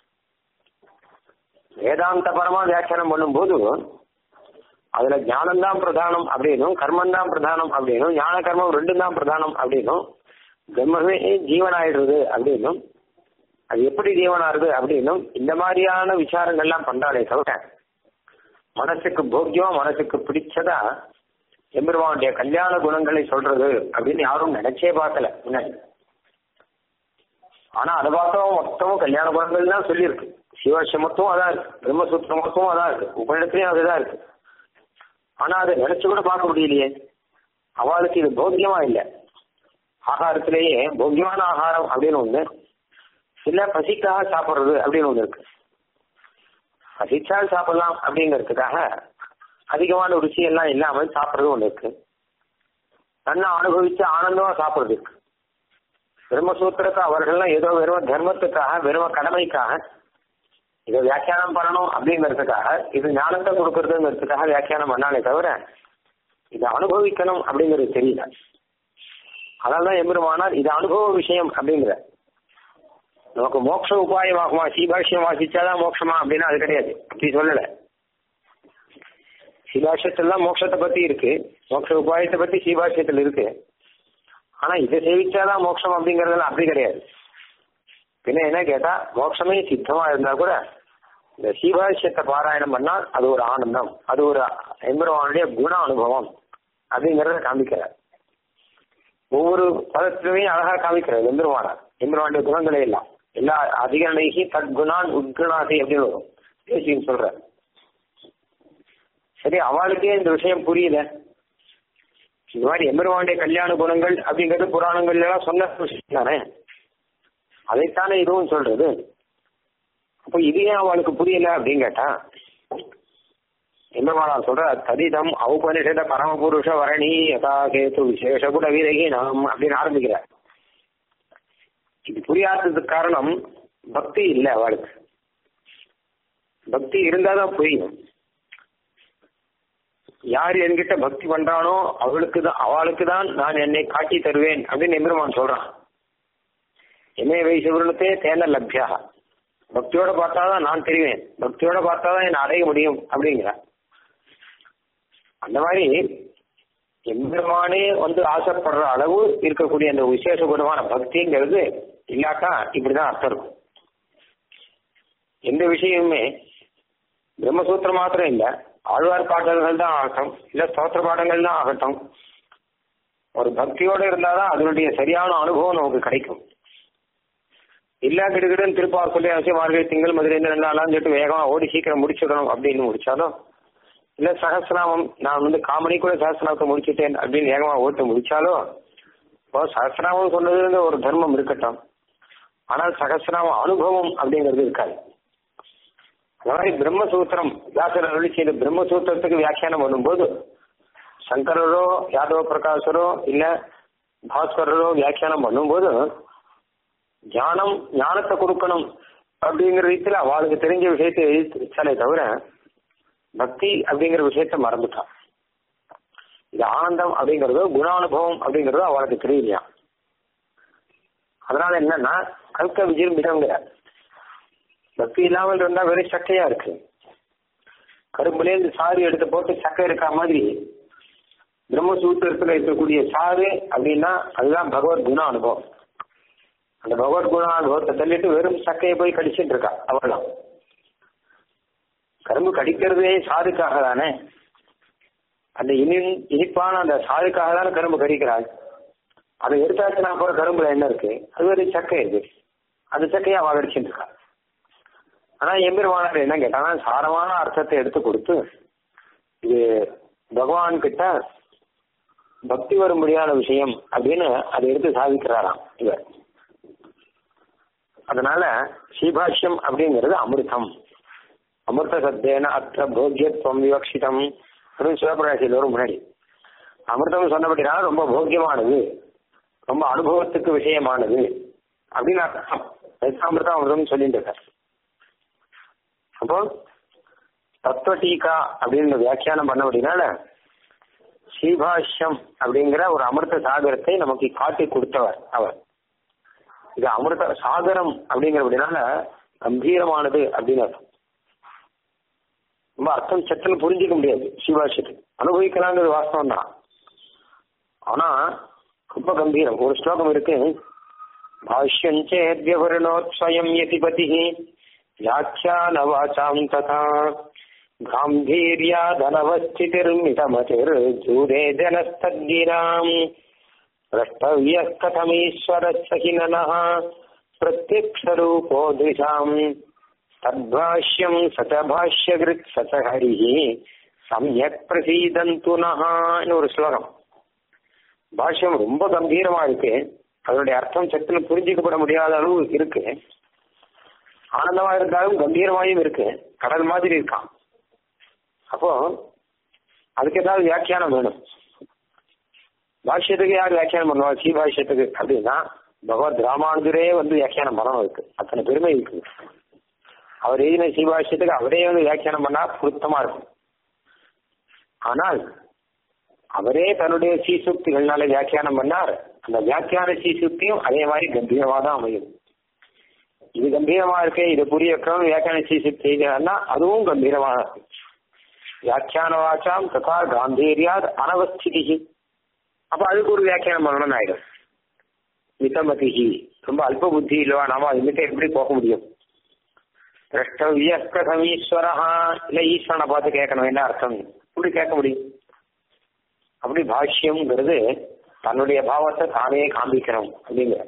வேதாந்த பரமா வியாக்கியானம் பண்ணும்போது அதுல ஞானம் தான் பிரதானம் அப்படின்னும் கர்மம் தான் பிரதானம் அப்படின்னும் ஞான கர்மம் ரெண்டும் தான் பிரதானம் அப்படின்னும் பிரம்மமே ஜீவனாயிடுறது அப்படின்னும் அது எப்படி ஜீவனாருது அப்படின்னும் இந்த மாதிரியான விசாரங்கள்லாம் பண்றாளே தவிர மனசுக்கு போக்கியம் மனசுக்கு பிடிச்சதா எம்பெருமானுடைய கல்யாண குணங்களை சொல்றது அப்படின்னு யாரும் நினைச்சே பார்க்கல முன்னாடி ஆனா அதை பார்த்தவங்க மொத்தமும் கல்யாண குணங்கள் தான் சொல்லியிருக்கு சிவாஷ்யம் மொத்தமும் அதான் இருக்கு பிரம்மசூத்திரம் மொத்தமும் அதான் இருக்கு உபநிடத்திலையும் அதுதான் இருக்கு ஆனா அதை நினைச்சு கூட பார்க்க முடியலையே அவளுக்கு இது போக்கியமா இல்லை ஆகாரத்திலேயே போக்கியமான ஆகாரம் அப்படின்னு ஒண்ணு இல்ல பசிக்காக சாப்பிடுறது அப்படின்னு ஒண்ணு இருக்கு பசிச்சால் சாப்பிடலாம் அப்படிங்கிறதுக்காக அதிகமான ருச்சி எல்லாம் இல்லாமல் சாப்பிடுறது ஒண்ணு இருக்கு தன்னை அனுபவிச்சு ஆனந்தமா சாப்பிடுறது இருக்கு பிரம்மசூத்திரத்தை அவர்கள்லாம் ஏதோ வெறும் தர்மத்துக்காக வெறும் கடமைக்காக இதை வியாக்கியானம் பண்ணணும் அப்படிங்கிறதுக்காக இது ஞானத்தை கொடுக்கறதுங்கிறதுக்காக வியாக்கியானம் பண்ணாலே தவிர இதை அனுபவிக்கணும் அப்படிங்கிறது தெரியல அதனால்தான் எம்பெருமானார் இது அனுபவ விஷயம் அப்படிங்கிற நமக்கு மோட்ச உபாயமாகுமா சீபாஷ்யம் வாசிச்சாதான் மோட்சமா அப்படின்னா அது கிடையாது அப்படி சொல்லல சீபாஷ்யத்திலாம் மோட்சத்தை பத்தி இருக்கு மோட்ச உபாயத்தை பத்தி சீபாஷ்யத்தில் இருக்கு ஆனா இதை சேவிச்சாதான் மோட்சம் அப்படிங்கறதெல்லாம் அப்படி கிடையாது பின்ன என்ன கேட்டா மோட்சமே சித்தமா இருந்தா கூட இந்த சீபாஷ்யத்தை பாராயணம் பண்ணால் அது ஒரு ஆனந்தம் அது ஒரு எம்பெருமானுடைய குண அனுபவம் அப்படிங்கறத காமிக்கிறார் ஒவ்வொரு பதத்திலுமே அழகா காமிக்கிறார் எம்பெருமானார் எம்பெருமானுடைய குணங்களே எல்லாம் எல்லா அதிகரணைகி தற்குணான் உட்குணாதி அப்படின்னு வரும் பேசின்னு சொல்ற சரி அவளுக்கே இந்த விஷயம் புரியல இந்த மாதிரி எம்பெருமானுடைய கல்யாண குணங்கள் அப்படிங்கிறது புராணங்கள்ல எல்லாம் சொன்ன விஷயம் தானே அதைத்தானே இதுவும் சொல்றது அப்போ இது ஏன் அவளுக்கு புரியல அப்படின்னு கேட்டா எம்பெருமானார் சொல்ற ததிதம் ஔபனிஷத பரமபுருஷ வரணி யதா கேது விசேஷ குட வீரகி நாம் அப்படின்னு ஆரம்பிக்கிறார் இது புரியாததுக்கு காரணம் பக்தி இல்லை அவளுக்கு பக்தி இருந்தாதான் புரியும் யார் என்கிட்ட பக்தி பண்றானோ அவளுக்கு தான் அவளுக்கு தான் நான் என்னை காட்டி தருவேன் அப்படின்னு எம்பெருமான் சொல்றான் என்னை வைசவருணத்தே தேன லப்யா பக்தியோட பார்த்தாதான் நான் தெரிவேன் பக்தியோட பார்த்தாதான் என்னை அடைய முடியும் அப்படிங்கிற அந்த மாதிரி எம்பெருமானே வந்து ஆசைப்படுற அளவு இருக்கக்கூடிய அந்த விசேஷ குணமான பக்திங்கிறது இல்லாட்டா இப்படிதான் அர்த்தம் இருக்கும் எந்த விஷயமுமே பிரம்மசூத்திரம் மாத்திரம் இல்ல ஆழ்வார் பாடல்கள் தான் ஆகட்டும் இல்ல ஸ்தோத்திர பாடங்கள் தான் ஆகட்டும் ஒரு பக்தியோட இருந்தாதான் அதனுடைய சரியான அனுபவம் நமக்கு கிடைக்கும் இல்லா கிடுகிடுன்னு திருப்பார் சொல்லி அவசியம் மார்கழி திங்கள் மதுரை ரெண்டு நாளாம் சொல்லிட்டு வேகமா ஓடி சீக்கிரம் முடிச்சிடணும் அப்படின்னு முடிச்சாலும் இல்ல சகசிரநாமம் நான் வந்து காமெடி கூட சகசிரநாமத்தை முடிச்சுட்டேன் அப்படின்னு வேகமா ஓட்டு முடிச்சாலும் இப்போ சகசிரநாமம் சொன்னது ஒரு தர்மம் இருக்கட்டும் ஆனால் சகசிரநாம அனுபவம் அப்படிங்கிறது இருக்காது அந்த மாதிரி பிரம்மசூத்திரம் வியாசர் அருளி செய்த பிரம்மசூத்திரத்துக்கு வியாக்கியானம் பண்ணும்போது சங்கரரோ யாதவ பிரகாசரோ இல்ல பாஸ்கரரோ வியாக்கியானம் பண்ணும்போது ஞானம் ஞானத்தை கொடுக்கணும் அப்படிங்கிற ரீதியில அவளுக்கு தெரிஞ்ச விஷயத்தை எழுதிச்சாலே தவிர பக்தி அப்படிங்கிற விஷயத்த மறந்துட்டான் இது ஆனந்தம் அப்படிங்கறதோ குணானுபவம் அப்படிங்கறதோ அவளுக்கு தெரியலையா அதனால என்னன்னா கல்க விஜிரும்பிடங்கிற பக்தி இல்லாமல் இருந்தா வெறும் சக்கையா இருக்கு கரும்புலேருந்து சாறு எடுத்து போட்டு சக்கை இருக்கா மாதிரி பிரம்மசூத்திரத்துல இருக்கக்கூடிய சாறு அப்படின்னா அதுதான் பகவத் குண அனுபவம் அந்த பகவத் குண அனுபவத்தை தள்ளிட்டு வெறும் சக்கையை போய் கடிச்சிட்டு இருக்கா அவ்வளவுதான் கரும்பு கடிக்கிறதே சாருக்காக தானே அந்த இனி இனிப்பான அந்த சாருக்காக தானே கரும்பு கடிக்கிறாள் அதை எடுத்தாச்சுன்னா அப்புறம் கரும்புல என்ன இருக்கு அது ஒரு சக்கை இருக்கு அந்த சக்கையை அவ கடிச்சிட்டு இருக்கா ஆனா எம்பெருமானார் என்ன கேட்டாங்கன்னா சாரமான அர்த்தத்தை எடுத்து கொடுத்து இது பகவான் கிட்ட பக்தி வரும்படியான விஷயம் அப்படின்னு அதை எடுத்து சாதிக்கிறாராம் இவர் அதனால ஸ்ரீபாஷ்யம் அப்படிங்கிறது அமிர்தம் அமிர்த சத்தேன அத்த போக்கியத்துவம் விவக்ஷிதம் அப்படின்னு சிவபிரகாசியில் வரும் முன்னாடி அமிர்தம் சொன்னபடினால ரொம்ப போக்கியமானது ரொம்ப அனுபவத்துக்கு விஷயமானது அப்படின்னு அர்த்தம் அமிர்தம் அமிர்தம் சொல்லிட்டு இருக்கார் அப்போ தத்துவ டீகா அப்படின்னு வியாக்கியானம் பண்ண அப்படின்னால ஸ்ரீபாஷ்யம் அப்படிங்கிற ஒரு அமிர்த சாகரத்தை நமக்கு காட்டி கொடுத்தவர் அவர் இது அமிர்த சாகரம் அப்படிங்கிறபடினால கம்பீரமானது அப்படின்னு அர்த்தம் ரொம்ப அர்த்தம் சட்டுன்னு புரிஞ்சிக்க முடியாது ஸ்ரீபாஷ்யத்துக்கு அனுபவிக்கலாங்கிறது வாஸ்தவம் தான் ஆனா ரொம்ப கம்பீரம் ஒரு ஸ்லோகம் இருக்கு பாஷ்யம் சேத்யவருணோத்ஸ்வயம் யதிபதி व्याख्यानवाचाम् तथा गाम्भीर्यादनवस्थितिर्मितमतिर्जूरे जनस्तद्गिराम् द्रष्टव्यः कथमीश्वरस्य हि ननः प्रत्यक्षरूपो दृशाम् तद्भाष्यम् स च भाष्यकृत् स च हरिः सम्यक् प्रसीदन्तु नः ஒரு ஸ்லோகம் பாஷ்யம் ரொம்ப கம்பீரமா இருக்கு அதனுடைய அர்த்தம் சட்டுன்னு புரிஞ்சிக்கப்பட முடியாத அளவு இருக்கு ஆனந்தமா இருந்தாலும் கம்பீரமாயும் இருக்கு கடல் மாதிரி இருக்கான் அப்போ அதுக்கு ஏதாவது வியாக்கியானம் வேணும் பாஷ்யத்துக்கு யார் வியாக்கியானம் பண்ணுவா ஸ்ரீ பாஷ்யத்துக்கு அப்படின்னா பகவத் ராமானுஜரே வந்து வியாக்கியானம் பண்ணணும் இருக்கு அத்தனை பெருமை இருக்கு அவர் எழுதின ஸ்ரீபாஷ்யத்துக்கு அவரே வந்து வியாக்கியானம் பண்ணா பொருத்தமா இருக்கும் ஆனால் அவரே தன்னுடைய சீசுக்திகள்னால வியாக்கியானம் பண்ணார் அந்த வியாக்கியான சீசுக்தியும் அதே மாதிரி கம்பீரமா தான் அமையும் இது கம்பீரமா இருக்கு இது புரிய வைக்கணும் வியாக்கியான சீசுக்தி செய்கிறார்னா அதுவும் கம்பீரமா இருக்கு வியாக்கியான வாச்சாம் ததா காம்பீரியாத் அனவஸ்திதி அப்ப அதுக்கு ஒரு வியாக்கியானம் பண்ணணும்னு ஆயிடும் மிதமதிஹி ரொம்ப அல்ப புத்தி இல்லவா நாம அதுமிட்ட எப்படி போக முடியும் திரஷ்டவிய கதம் ஈஸ்வரஹா இல்ல ஈஸ்வரனை பார்த்து கேட்கணும் என்ன அர்த்தம் இப்படி கேட்க முடியும் அப்படி பாஷ்யம்ங்கிறது தன்னுடைய பாவத்தை தானே காண்பிக்கணும் அப்படிங்கிற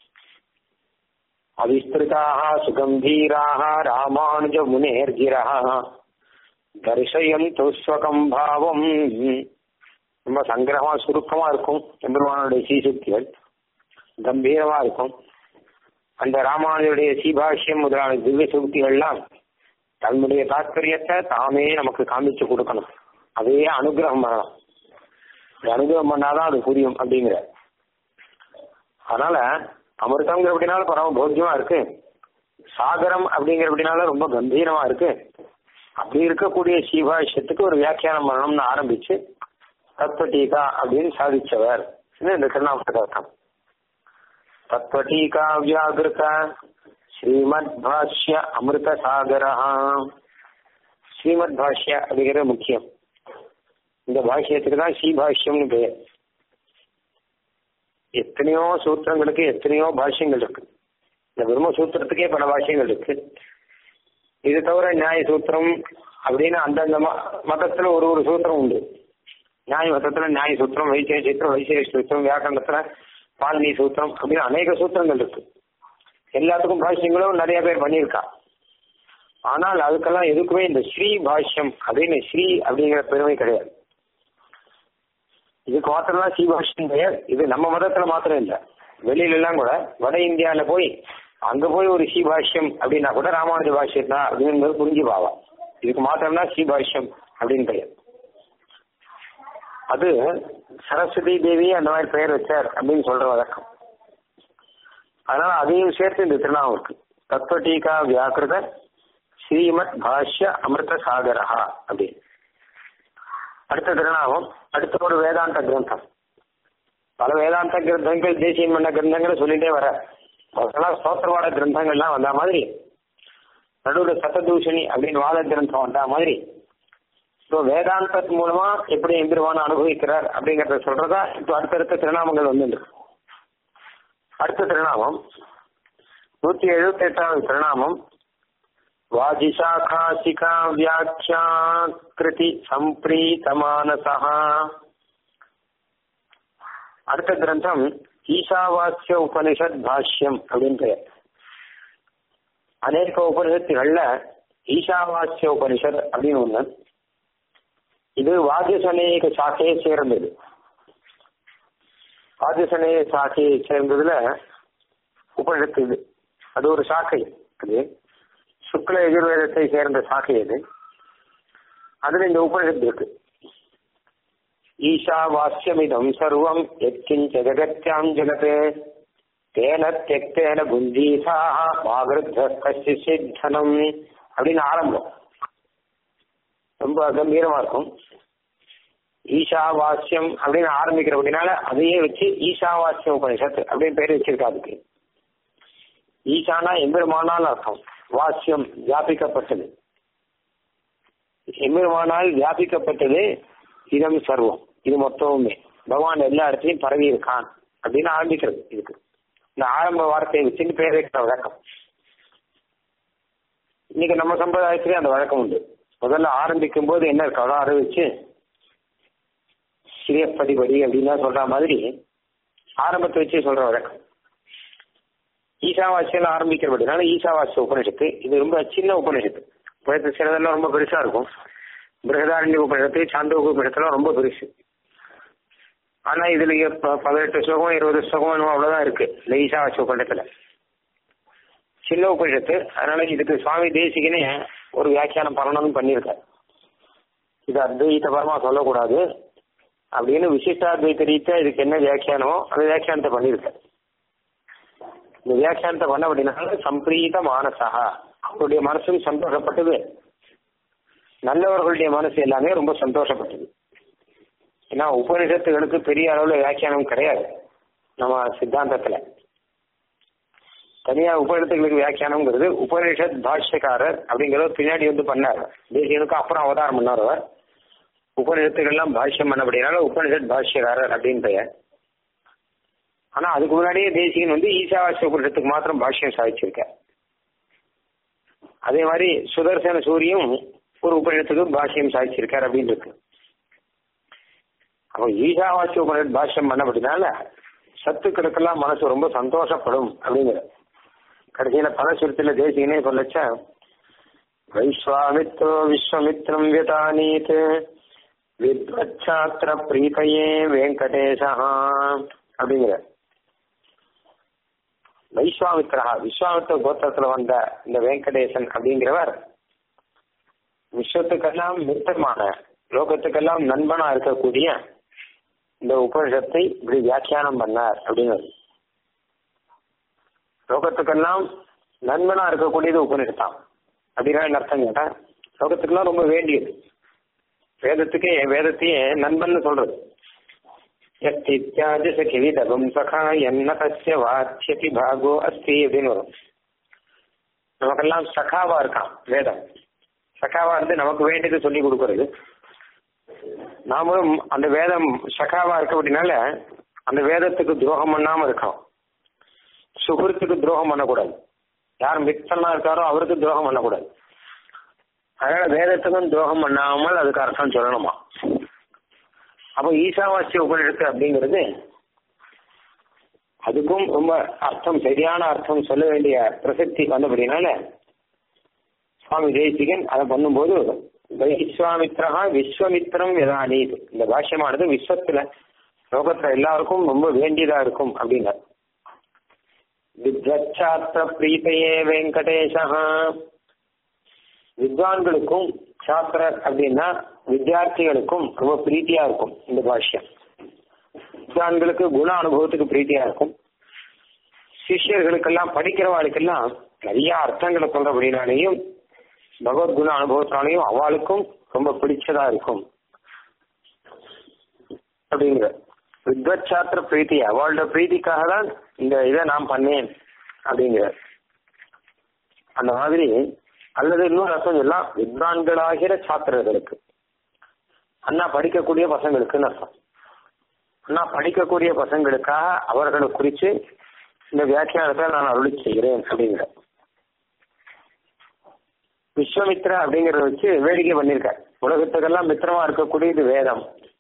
அவிஸ்திருதாக சுகம்பீராக ராமானுஜ முனேர்கிரா தரிசயந்து ஸ்வகம் பாவம் ரொம்ப சங்கிரகமா சுருக்கமா இருக்கும் எம்பெருமானுடைய சீசுக்திகள் கம்பீரமா இருக்கும் அந்த ராமானுடைய சீபாஷ்யம் முதலான திவ்ய சுக்திகள்லாம் தன்னுடைய தாத்பரியத்தை தாமே நமக்கு காமிச்சு கொடுக்கணும் அதையே அனுகிரகம் பண்ணலாம் இந்த அனுகிரகம் பண்ணாதான் அது புரியும் அப்படிங்கிற அதனால அமிர்தங்கிற அப்படின்னால பரம போக்கியமா இருக்கு சாகரம் அப்படிங்கிற அப்படின்னால ரொம்ப கம்பீரமா இருக்கு அப்படி இருக்கக்கூடிய சீபாஷ்யத்துக்கு ஒரு வியாக்கியானம் பண்ணணும்னு ஆரம்பிச்சு தத்வடீகா அப்படின்னு சாதிச்சவர் இந்த திருநாமத்துக்கு அர்த்தம் தத்வடீகா வியாகிருத ஸ்ரீமத் பாஷ்ய அமிர்த சாகரா ஸ்ரீமத் பாஷ்ய அப்படிங்கிறது முக்கியம் இந்த பாஷ்யத்துக்கு தான் ஸ்ரீபாஷ்யம்னு பெயர் எத்தனையோ சூத்திரங்களுக்கு எத்தனையோ பாஷ்யங்கள் இருக்கு இந்த பிரம்ம சூத்திரத்துக்கே பல பாஷ்யங்கள் இருக்கு இது தவிர நியாய சூத்திரம் அப்படின்னு அந்தந்த மதத்துல ஒரு ஒரு சூத்திரம் உண்டு நியாய மதத்துல நியாய சூத்திரம் வைத்திய சூத்திரம் வைசிய சூத்திரம் வியாக்கரணத்துல பாலினி சூத்திரம் அப்படின்னு அநேக சூத்திரங்கள் இருக்கு எல்லாத்துக்கும் பாஷ்யங்களும் நிறைய பேர் பண்ணியிருக்கா ஆனால் அதுக்கெல்லாம் எதுக்குமே இந்த ஸ்ரீ பாஷ்யம் அப்படின்னு ஸ்ரீ அப்படிங்கிற பெருமை கிடையாது இதுக்கு மாத்திரம் தான் ஸ்ரீபாஷ்யம் பெயர் இது நம்ம மதத்துல மாத்திரம் இல்லை வெளியில எல்லாம் கூட வட இந்தியால போய் அங்க போய் ஒரு ஸ்ரீபாஷ்யம் அப்படின்னா கூட ராமானுஜ பாஷ்யம் தான் அப்படிங்கிறது புரிஞ்சு பாவா இதுக்கு மாத்திரம் தான் ஸ்ரீபாஷ்யம் அப்படின்னு பெயர் அது சரஸ்வதி தேவி அந்த மாதிரி பெயர் வச்சார் அப்படின்னு சொல்ற வழக்கம் அதனால அதையும் சேர்த்து இந்த திருநாமம் இருக்கு தத்துவடீகா வியாக்கிருத ஸ்ரீமத் பாஷ்ய அமிர்த சாகரஹா அப்படின்னு அடுத்த திருநாமம் அடுத்த ஒரு வேதாந்த கிரந்தம் பல வேதாந்த கிரந்தங்கள் தேசியம் பண்ண கிரந்தங்களை சொல்லிட்டே வர அதெல்லாம் ஸ்தோத்திரவாட கிரந்தங்கள்லாம் வந்த மாதிரி நடுவில் சத்ததூஷணி அப்படின்னு வாத கிரந்தம் வந்த மாதிரி ஸோ வேதாந்தத்து மூலமா எப்படி எம்பெருமான அனுபவிக்கிறார் அப்படிங்கறத சொல்றதா இப்போ அடுத்தடுத்த திருநாமங்கள் வந்து அடுத்த திருநாமம் நூத்தி எழுபத்தி எட்டாவது திருநாமம் வாஜிசாகாசிகா வியாக்கியா கிருதி சம்பிரீதமானசா அடுத்த கிரந்தம் ஈசாவாசிய உபனிஷத் பாஷ்யம் அப்படின்னு பெயர் அநேக உபனிஷத்துகள்ல ஈசாவாசிய உபனிஷத் அப்படின்னு ஒண்ணு இது வாஜசனேக சாக்கையை சேர்ந்தது வாஜசனேக சாக்கையை சேர்ந்ததுல உபனிஷத்து இது அது ஒரு சாக்கை அது சுக்ல எதிர்வேதத்தை சேர்ந்த சாக்கை அது அதுல இந்த உபனிஷத்து இருக்கு ஈஷாவாஸ்யமிதம் சர்வம் எத்கிஞ்ச ஜகத்யாம் ஜகத் தேன தெக்தேன புந்தீசாக மாகிருத்தனம் அப்படின்னு ஆரம்பம் ரொம்ப கம்பீரமா இருக்கும் ஈஷாவாஸ்யம் அப்படின்னு ஆரம்பிக்கிற அப்படின்னால அதையே வச்சு ஈஷாவாஸ்யம் உபனிஷத்து அப்படின்னு பேர் வச்சிருக்கா அதுக்கு ஈஷானா எம்பெருமானால் அர்த்தம் வாசியம் வியாபிக்கப்பட்டது எம்பெருமானால் வியாபிக்கப்பட்டது இதம் சர்வம் இது மொத்தமுமே பகவான் எல்லா இடத்துலையும் பரவி இருக்கான் அப்படின்னு ஆரம்பிக்கிறது இதுக்கு இந்த ஆரம்ப வார்த்தையை வச்சுட்டு பேர் வைக்கிற வழக்கம் இன்னைக்கு நம்ம சம்பிரதாயத்திலே அந்த வழக்கம் உண்டு முதல்ல ஆரம்பிக்கும் போது என்ன இருக்கோ அதை வச்சு ஸ்ரீயப்பதிபடி அப்படின்லாம் சொல்ற மாதிரி ஆரம்பத்தை வச்சு சொல்ற வழக்கம் ஈசாவாசியம் ஆரம்பிக்கிறபடினால ஈசாவாசிய உபனிஷத்து இது ரொம்ப சின்ன உபனிஷத்து உபனிஷத்து சிலதெல்லாம் ரொம்ப பெருசா இருக்கும் பிரகதாரண்ய உபனிஷத்து சாந்தோக உபனிஷத்துலாம் ரொம்ப பெருசு ஆனா இதுல பதினெட்டு ஸ்லோகம் இருபது ஸ்லோகம் என்னமோ அவ்வளவுதான் இருக்கு இந்த ஈசாவாசிய உபனிஷத்துல சின்ன உபனிஷத்து அதனால இதுக்கு சுவாமி தேசிகனே ஒரு வியாக்கியானம் பண்ணணும்னு பண்ணியிருக்காரு இது அத்வைத பரமா சொல்லக்கூடாது அப்படின்னு விசிஷ்டாத்வைத்த ரீதியா இதுக்கு என்ன வியாக்கியானமோ அந்த வியாக்கியானத்தை பண்ணியிருக்காரு இந்த வியாக்கியானத்தை பண்ண அப்படின்னால சம்பிரீத மானசா அவருடைய மனசும் சந்தோஷப்பட்டது நல்லவர்களுடைய மனசு எல்லாமே ரொம்ப சந்தோஷப்பட்டது ஏன்னா உபனிஷத்துகளுக்கு பெரிய அளவுல வியாக்கியானம் கிடையாது நம்ம சித்தாந்தத்துல தனியா உபனிஷத்துகளுக்கு வியாக்கியானம்ங்கிறது உபனிஷத் பாஷ்யக்காரர் அப்படிங்கிறத பின்னாடி வந்து பண்ணார் தேசியனுக்கு அப்புறம் அவதாரம் பண்ணார் அவர் உபனிஷத்துக்கள்லாம் பாஷ்யம் பண்ண அப்படின்னால உபனிஷத் பாஷ்யக்காரர் அப்படின்னு பெயர் ஆனா அதுக்கு முன்னாடியே தேசிகன் வந்து ஈசாவாசிய உபனிஷத்துக்கு மாத்திரம் பாஷ்யம் சாதிச்சிருக்கார் அதே மாதிரி சுதர்சன சூரியும் ஒரு உபநிடத்துக்கு பாஷ்யம் சாதிச்சிருக்கார் அப்படின்னு இருக்கு அப்போ ஈசாவாசிய உபநிடத் பாஷ்யம் பண்ணபடினால சத்துக்களுக்கெல்லாம் மனசு ரொம்ப சந்தோஷப்படும் அப்படிங்கிற கடைசியில பலசுரத்துல தேசிகனே சொல்லச்ச வைஸ்வாமித்ரோ விஸ்வமித்ரம் வியதானீத் வித்வச்சாத்திர பிரீத்தையே வெங்கடேசா அப்படிங்கிற வைஸ்வாமித்ரா விஸ்வாமித்திர கோத்திரத்துல வந்த இந்த வெங்கடேசன் அப்படிங்கிறவர் விஸ்வத்துக்கெல்லாம் மித்தமான லோகத்துக்கெல்லாம் நண்பனா இருக்கக்கூடிய இந்த உபனிஷத்தை இப்படி வியாக்கியானம் பண்ணார் அப்படிங்கிறது லோகத்துக்கெல்லாம் நண்பனா இருக்கக்கூடியது உபனிஷத்தான் அப்படின்னா என்ன அர்த்தம் கேட்டா லோகத்துக்கெல்லாம் ரொம்ப வேண்டியது வேதத்துக்கே வேதத்தையே நண்பன் சொல்றது எத்தியாதி சகிவிதகம் சகா என்ன தசிய வாச்சியதி பாகோ அஸ்தி அப்படின்னு வரும் நமக்கெல்லாம் சகாவா இருக்கான் வேதம் சகாவா இருந்து நமக்கு வேண்டியது சொல்லி கொடுக்கறது நாமளும் அந்த வேதம் சகாவா இருக்க அப்படின்னால அந்த வேதத்துக்கு துரோகம் பண்ணாம இருக்கோம் சுகுருத்துக்கு துரோகம் பண்ணக்கூடாது யார் மித்தனா இருக்காரோ அவருக்கு துரோகம் பண்ணக்கூடாது அதனால வேதத்துக்கும் துரோகம் பண்ணாமல் அதுக்கு அர்த்தம் சொல்லணுமா அப்போ ஈசாவாசிய உபநிடத்து அப்படிங்கிறது அதுக்கும் ரொம்ப அர்த்தம் சரியான அர்த்தம் சொல்ல வேண்டிய பிரசக்தி வந்தபடினால சுவாமி தேசிகன் அதை பண்ணும்போது விஸ்வாமித்ரா விஸ்வமித்திரம் எதானீத் இந்த பாஷ்யமானது விஸ்வத்துல லோகத்துல எல்லாருக்கும் ரொம்ப வேண்டியதா இருக்கும் அப்படின்னார் வித்வச்சாத்திர பிரீத்தையே வெங்கடேசா வித்வான்களுக்கும் சாஸ்திரர் அப்படின்னா வித்தியார்த்திகளுக்கும் ரொம்ப பிரீத்தியா இருக்கும் இந்த பாஷ்யம் வித்வான்களுக்கு குண அனுபவத்துக்கு பிரீத்தியா இருக்கும் சிஷ்யர்களுக்கெல்லாம் படிக்கிறவாளுக்கெல்லாம் நிறைய அர்த்தங்களை சொல்றபடினாலேயும் பகவத்குண அனுபவத்தினாலையும் அவளுக்கும் ரொம்ப பிடிச்சதா இருக்கும் அப்படிங்கிற வித்வத் சாத்திர பிரீத்தி அவளோட பிரீத்திக்காக தான் இந்த இதை நான் பண்ணேன் அப்படிங்கிற அந்த மாதிரி அல்லது இன்னொரு அர்த்தம் எல்லாம் வித்வான்களாகிற சாத்திரர்களுக்கு அண்ணா படிக்கக்கூடிய பசங்களுக்குன்னு அர்த்தம் அண்ணா படிக்கக்கூடிய பசங்களுக்காக அவர்களை குறித்து இந்த வியாக்கியானத்தை நான் அருளி செய்கிறேன் அப்படிங்கிற விஸ்வமித்ரா அப்படிங்கறத வச்சு வேடிக்கை பண்ணிருக்கார் உலகத்துக்கெல்லாம் மித்திரமா இருக்கக்கூடிய இது வேதம்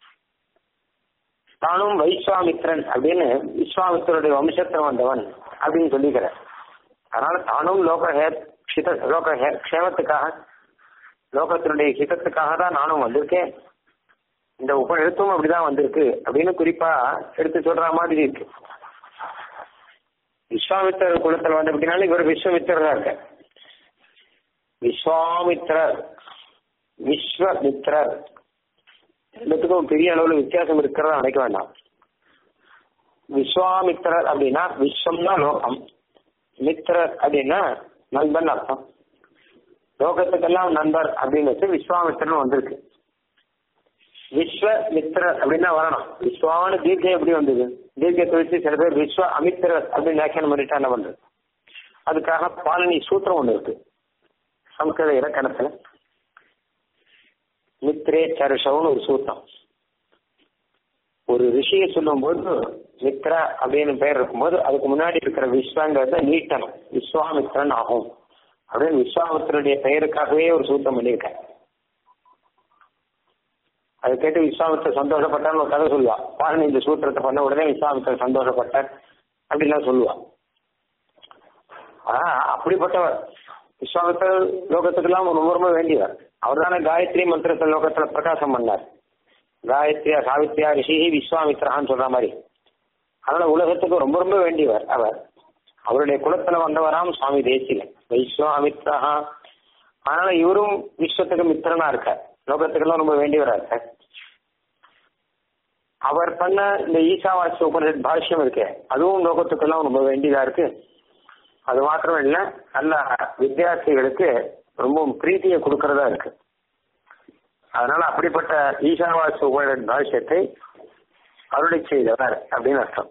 தானும் வைஸ்வாமித்ரன் அப்படின்னு விஸ்வாமித்திரனுடைய வம்சத்துல வந்தவன் அப்படின்னு சொல்லிக்கிறார் அதனால தானும் லோக ஹித லோக க்ஷேமத்துக்காக லோகத்தினுடைய ஹிதத்துக்காக தான் நானும் வந்திருக்கேன் இந்த உபநிடத்தும் அப்படிதான் வந்திருக்கு அப்படின்னு குறிப்பா எடுத்து சொல்ற மாதிரி இருக்கு விஸ்வாமித்திரர் குலத்துல வந்த அப்படின்னாலும் இவர் விஸ்வமித்திரரா இருக்க விஸ்வாமித்திரர் விஸ்வமித்திரர் ரெண்டுத்துக்கும் பெரிய அளவுல வித்தியாசம் இருக்கிறதா நினைக்க வேண்டாம் விஸ்வாமித்திரர் அப்படின்னா விஸ்வம்னா லோகம் மித்திரர் அப்படின்னா நண்பன் அர்த்தம் லோகத்துக்கெல்லாம் நண்பர் அப்படின்னு வச்சு விஸ்வாமித்திரன் வந்திருக்கு விஸ்வ மித்திரர் அப்படின்னா வரணும் விஸ்வான தீர்க்கம் எப்படி வந்தது தீர்க்கத்தை வச்சு சில பேர் விஸ்வ அமித்திரர் அப்படின்னு வியாக்கியானம் பண்ணிட்டா என்ன பண்றது அதுக்காக பாலனி சூத்திரம் ஒண்ணு இருக்கு சம்ஸ்கிருத இலக்கணத்துல மித்ரே சருஷவுன்னு ஒரு சூத்திரம் ஒரு ரிஷியை சொல்லும்போது மித்ரா அப்படின்னு பெயர் இருக்கும்போது அதுக்கு முன்னாடி இருக்கிற விஸ்வாங்கிறத நீட்டணும் விஸ்வாமித்ரன் ஆகும் அப்படின்னு விஸ்வாமித்திரனுடைய பெயருக்காகவே ஒரு சூத்திரம் பண்ணியிருக்கேன் அதை கேட்டு விஸ்வாமித்திர சந்தோஷப்பட்டான்னு ஒரு கதை சொல்லுவா பாருங்க இந்த சூத்திரத்தை பண்ண உடனே விஸ்வாமித்திர சந்தோஷப்பட்டார் அப்படின்லாம் சொல்லுவா ஆனா அப்படிப்பட்டவர் விஸ்வாமித்திரர் லோகத்துக்கெல்லாம் ரொம்ப ரொம்ப வேண்டியவர் அவர் தானே காயத்ரி மந்திரத்தை லோகத்துல பிரகாசம் பண்ணார் காயத்ரியா சாவித்ரியா ரிஷி விஸ்வாமித்ரான்னு சொல்ற மாதிரி அதனால உலகத்துக்கு ரொம்ப ரொம்ப வேண்டியவர் அவர் அவருடைய குலத்துல வந்தவராம் சுவாமி தேசிகன் வைஸ்வாமித்ரா அதனால இவரும் விஸ்வத்துக்கு மித்திரனா இருக்கார் லோகத்துக்கெல்லாம் ரொம்ப வேண்டியவரா இருக்கார் அவர் பண்ண இந்த ஈசாவாசி உபனிஷத் பாஷ்யம் இருக்கு அதுவும் லோகத்துக்கெல்லாம் ரொம்ப வேண்டியதா இருக்கு அது மாத்திரம் இல்ல நல்ல வித்தியார்த்திகளுக்கு ரொம்ப பிரீத்தியை கொடுக்கறதா இருக்கு அதனால அப்படிப்பட்ட ஈசாவாசி உபனிஷத் பாஷ்யத்தை அருளை செய்தவர் அப்படின்னு அர்த்தம்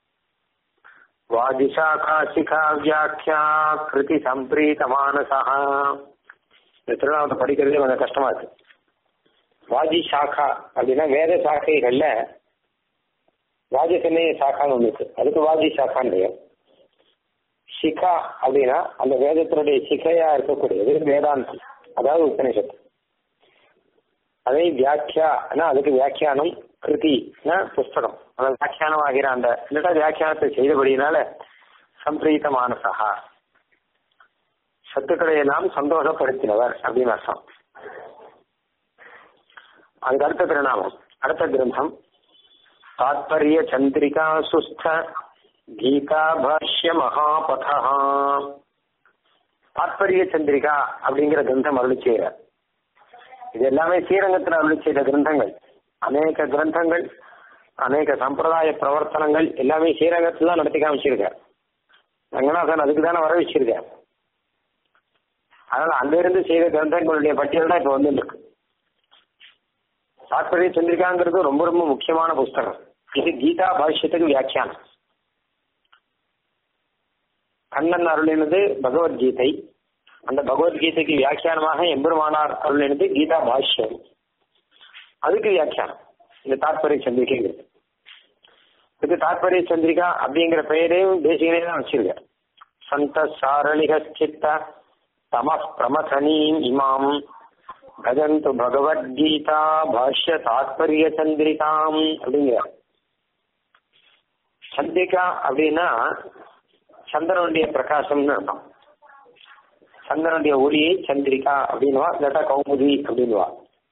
வாதிசாகா சிகா வியாக்கியா கிருதி சம்பிரீத மானசா இந்த திருநாமத்தை படிக்கிறதே கொஞ்சம் கஷ்டமா இருக்கு வாஜி சாக்கா அப்படின்னா வேத சாக்கைகள்ல வாஜசமே சாக்கான்னு ஒண்ணு இருக்கு அதுக்கு வாஜி சாக்கான்னு பெயர் சிகா அப்படின்னா அந்த வேதத்தினுடைய சிகையா இருக்கக்கூடியது வேதாந்தம் அதாவது உபநிஷத்து அதே வியாக்கியா அதுக்கு வியாக்கியானம் கிருதினா புஸ்தகம் அதாவது வியாக்கியானம் ஆகிற அந்த இல்லட்டா வியாக்கியானத்தை செய்தபடியினால சம்பிரீத மானசகா சத்துக்களை எல்லாம் சந்தோஷப்படுத்தினவர் அப்படின்னு அர்த்தம் அதுக்கு அடுத்த திருநாமம் அடுத்த கிரந்தம் தாத்பரிய சந்திரிகா சுஸ்த கீதா பாஷ்ய மகாபதா தாத்பரிய சந்திரிகா அப்படிங்கிற கிரந்தம் அருளி செய்கிறார் இது எல்லாமே ஸ்ரீரங்கத்தில் அருளி செய்த கிரந்தங்கள் அநேக கிரந்தங்கள் அநேக சம்பிரதாய பிரவர்த்தனங்கள் எல்லாமே ஸ்ரீரங்கத்தில் தான் நடத்தி காமிச்சிருக்கார் ரங்கநாதன் அதுக்கு தானே வர வச்சிருக்கார் அதனால அங்கிருந்து செய்த கிரந்தங்களுடைய பட்டியல் தான் இப்போ வந்துருக்கு தாத்பரிய சந்திரிகாங்கிறது ரொம்ப ரொம்ப முக்கியமான புஸ்தகம் இது கீதா பாஷ்யத்துக்கு வியாக்கியானம் கண்ணன் அருளினது பகவத்கீதை அந்த பகவத்கீதைக்கு வியாக்கியானமாக எம்பெருமானார் அருளினது கீதா பாஷ்யம் அதுக்கு வியாக்கியானம் இந்த தாத்பரிய சந்திரிகைங்கிறது இது தாத்பரிய சந்திரிகா அப்படிங்கிற பெயரையும் தேசிகனே தான் வச்சிருக்க சந்த சாரளிக சித்த தம பிரமசனீம் இமாம் பஜந்து பகவத்கீதா பாஷ்ய தாத்பரிய சந்திரிகாம் அப்படிங்கிற சந்திரிகா அப்படின்னா சந்திரனுடைய பிரகாசம்னு அர்த்தம் சந்திரனுடைய ஒளியை சந்திரிகா அப்படின்வா இல்லாட்டா கௌமுதி அப்படின்வா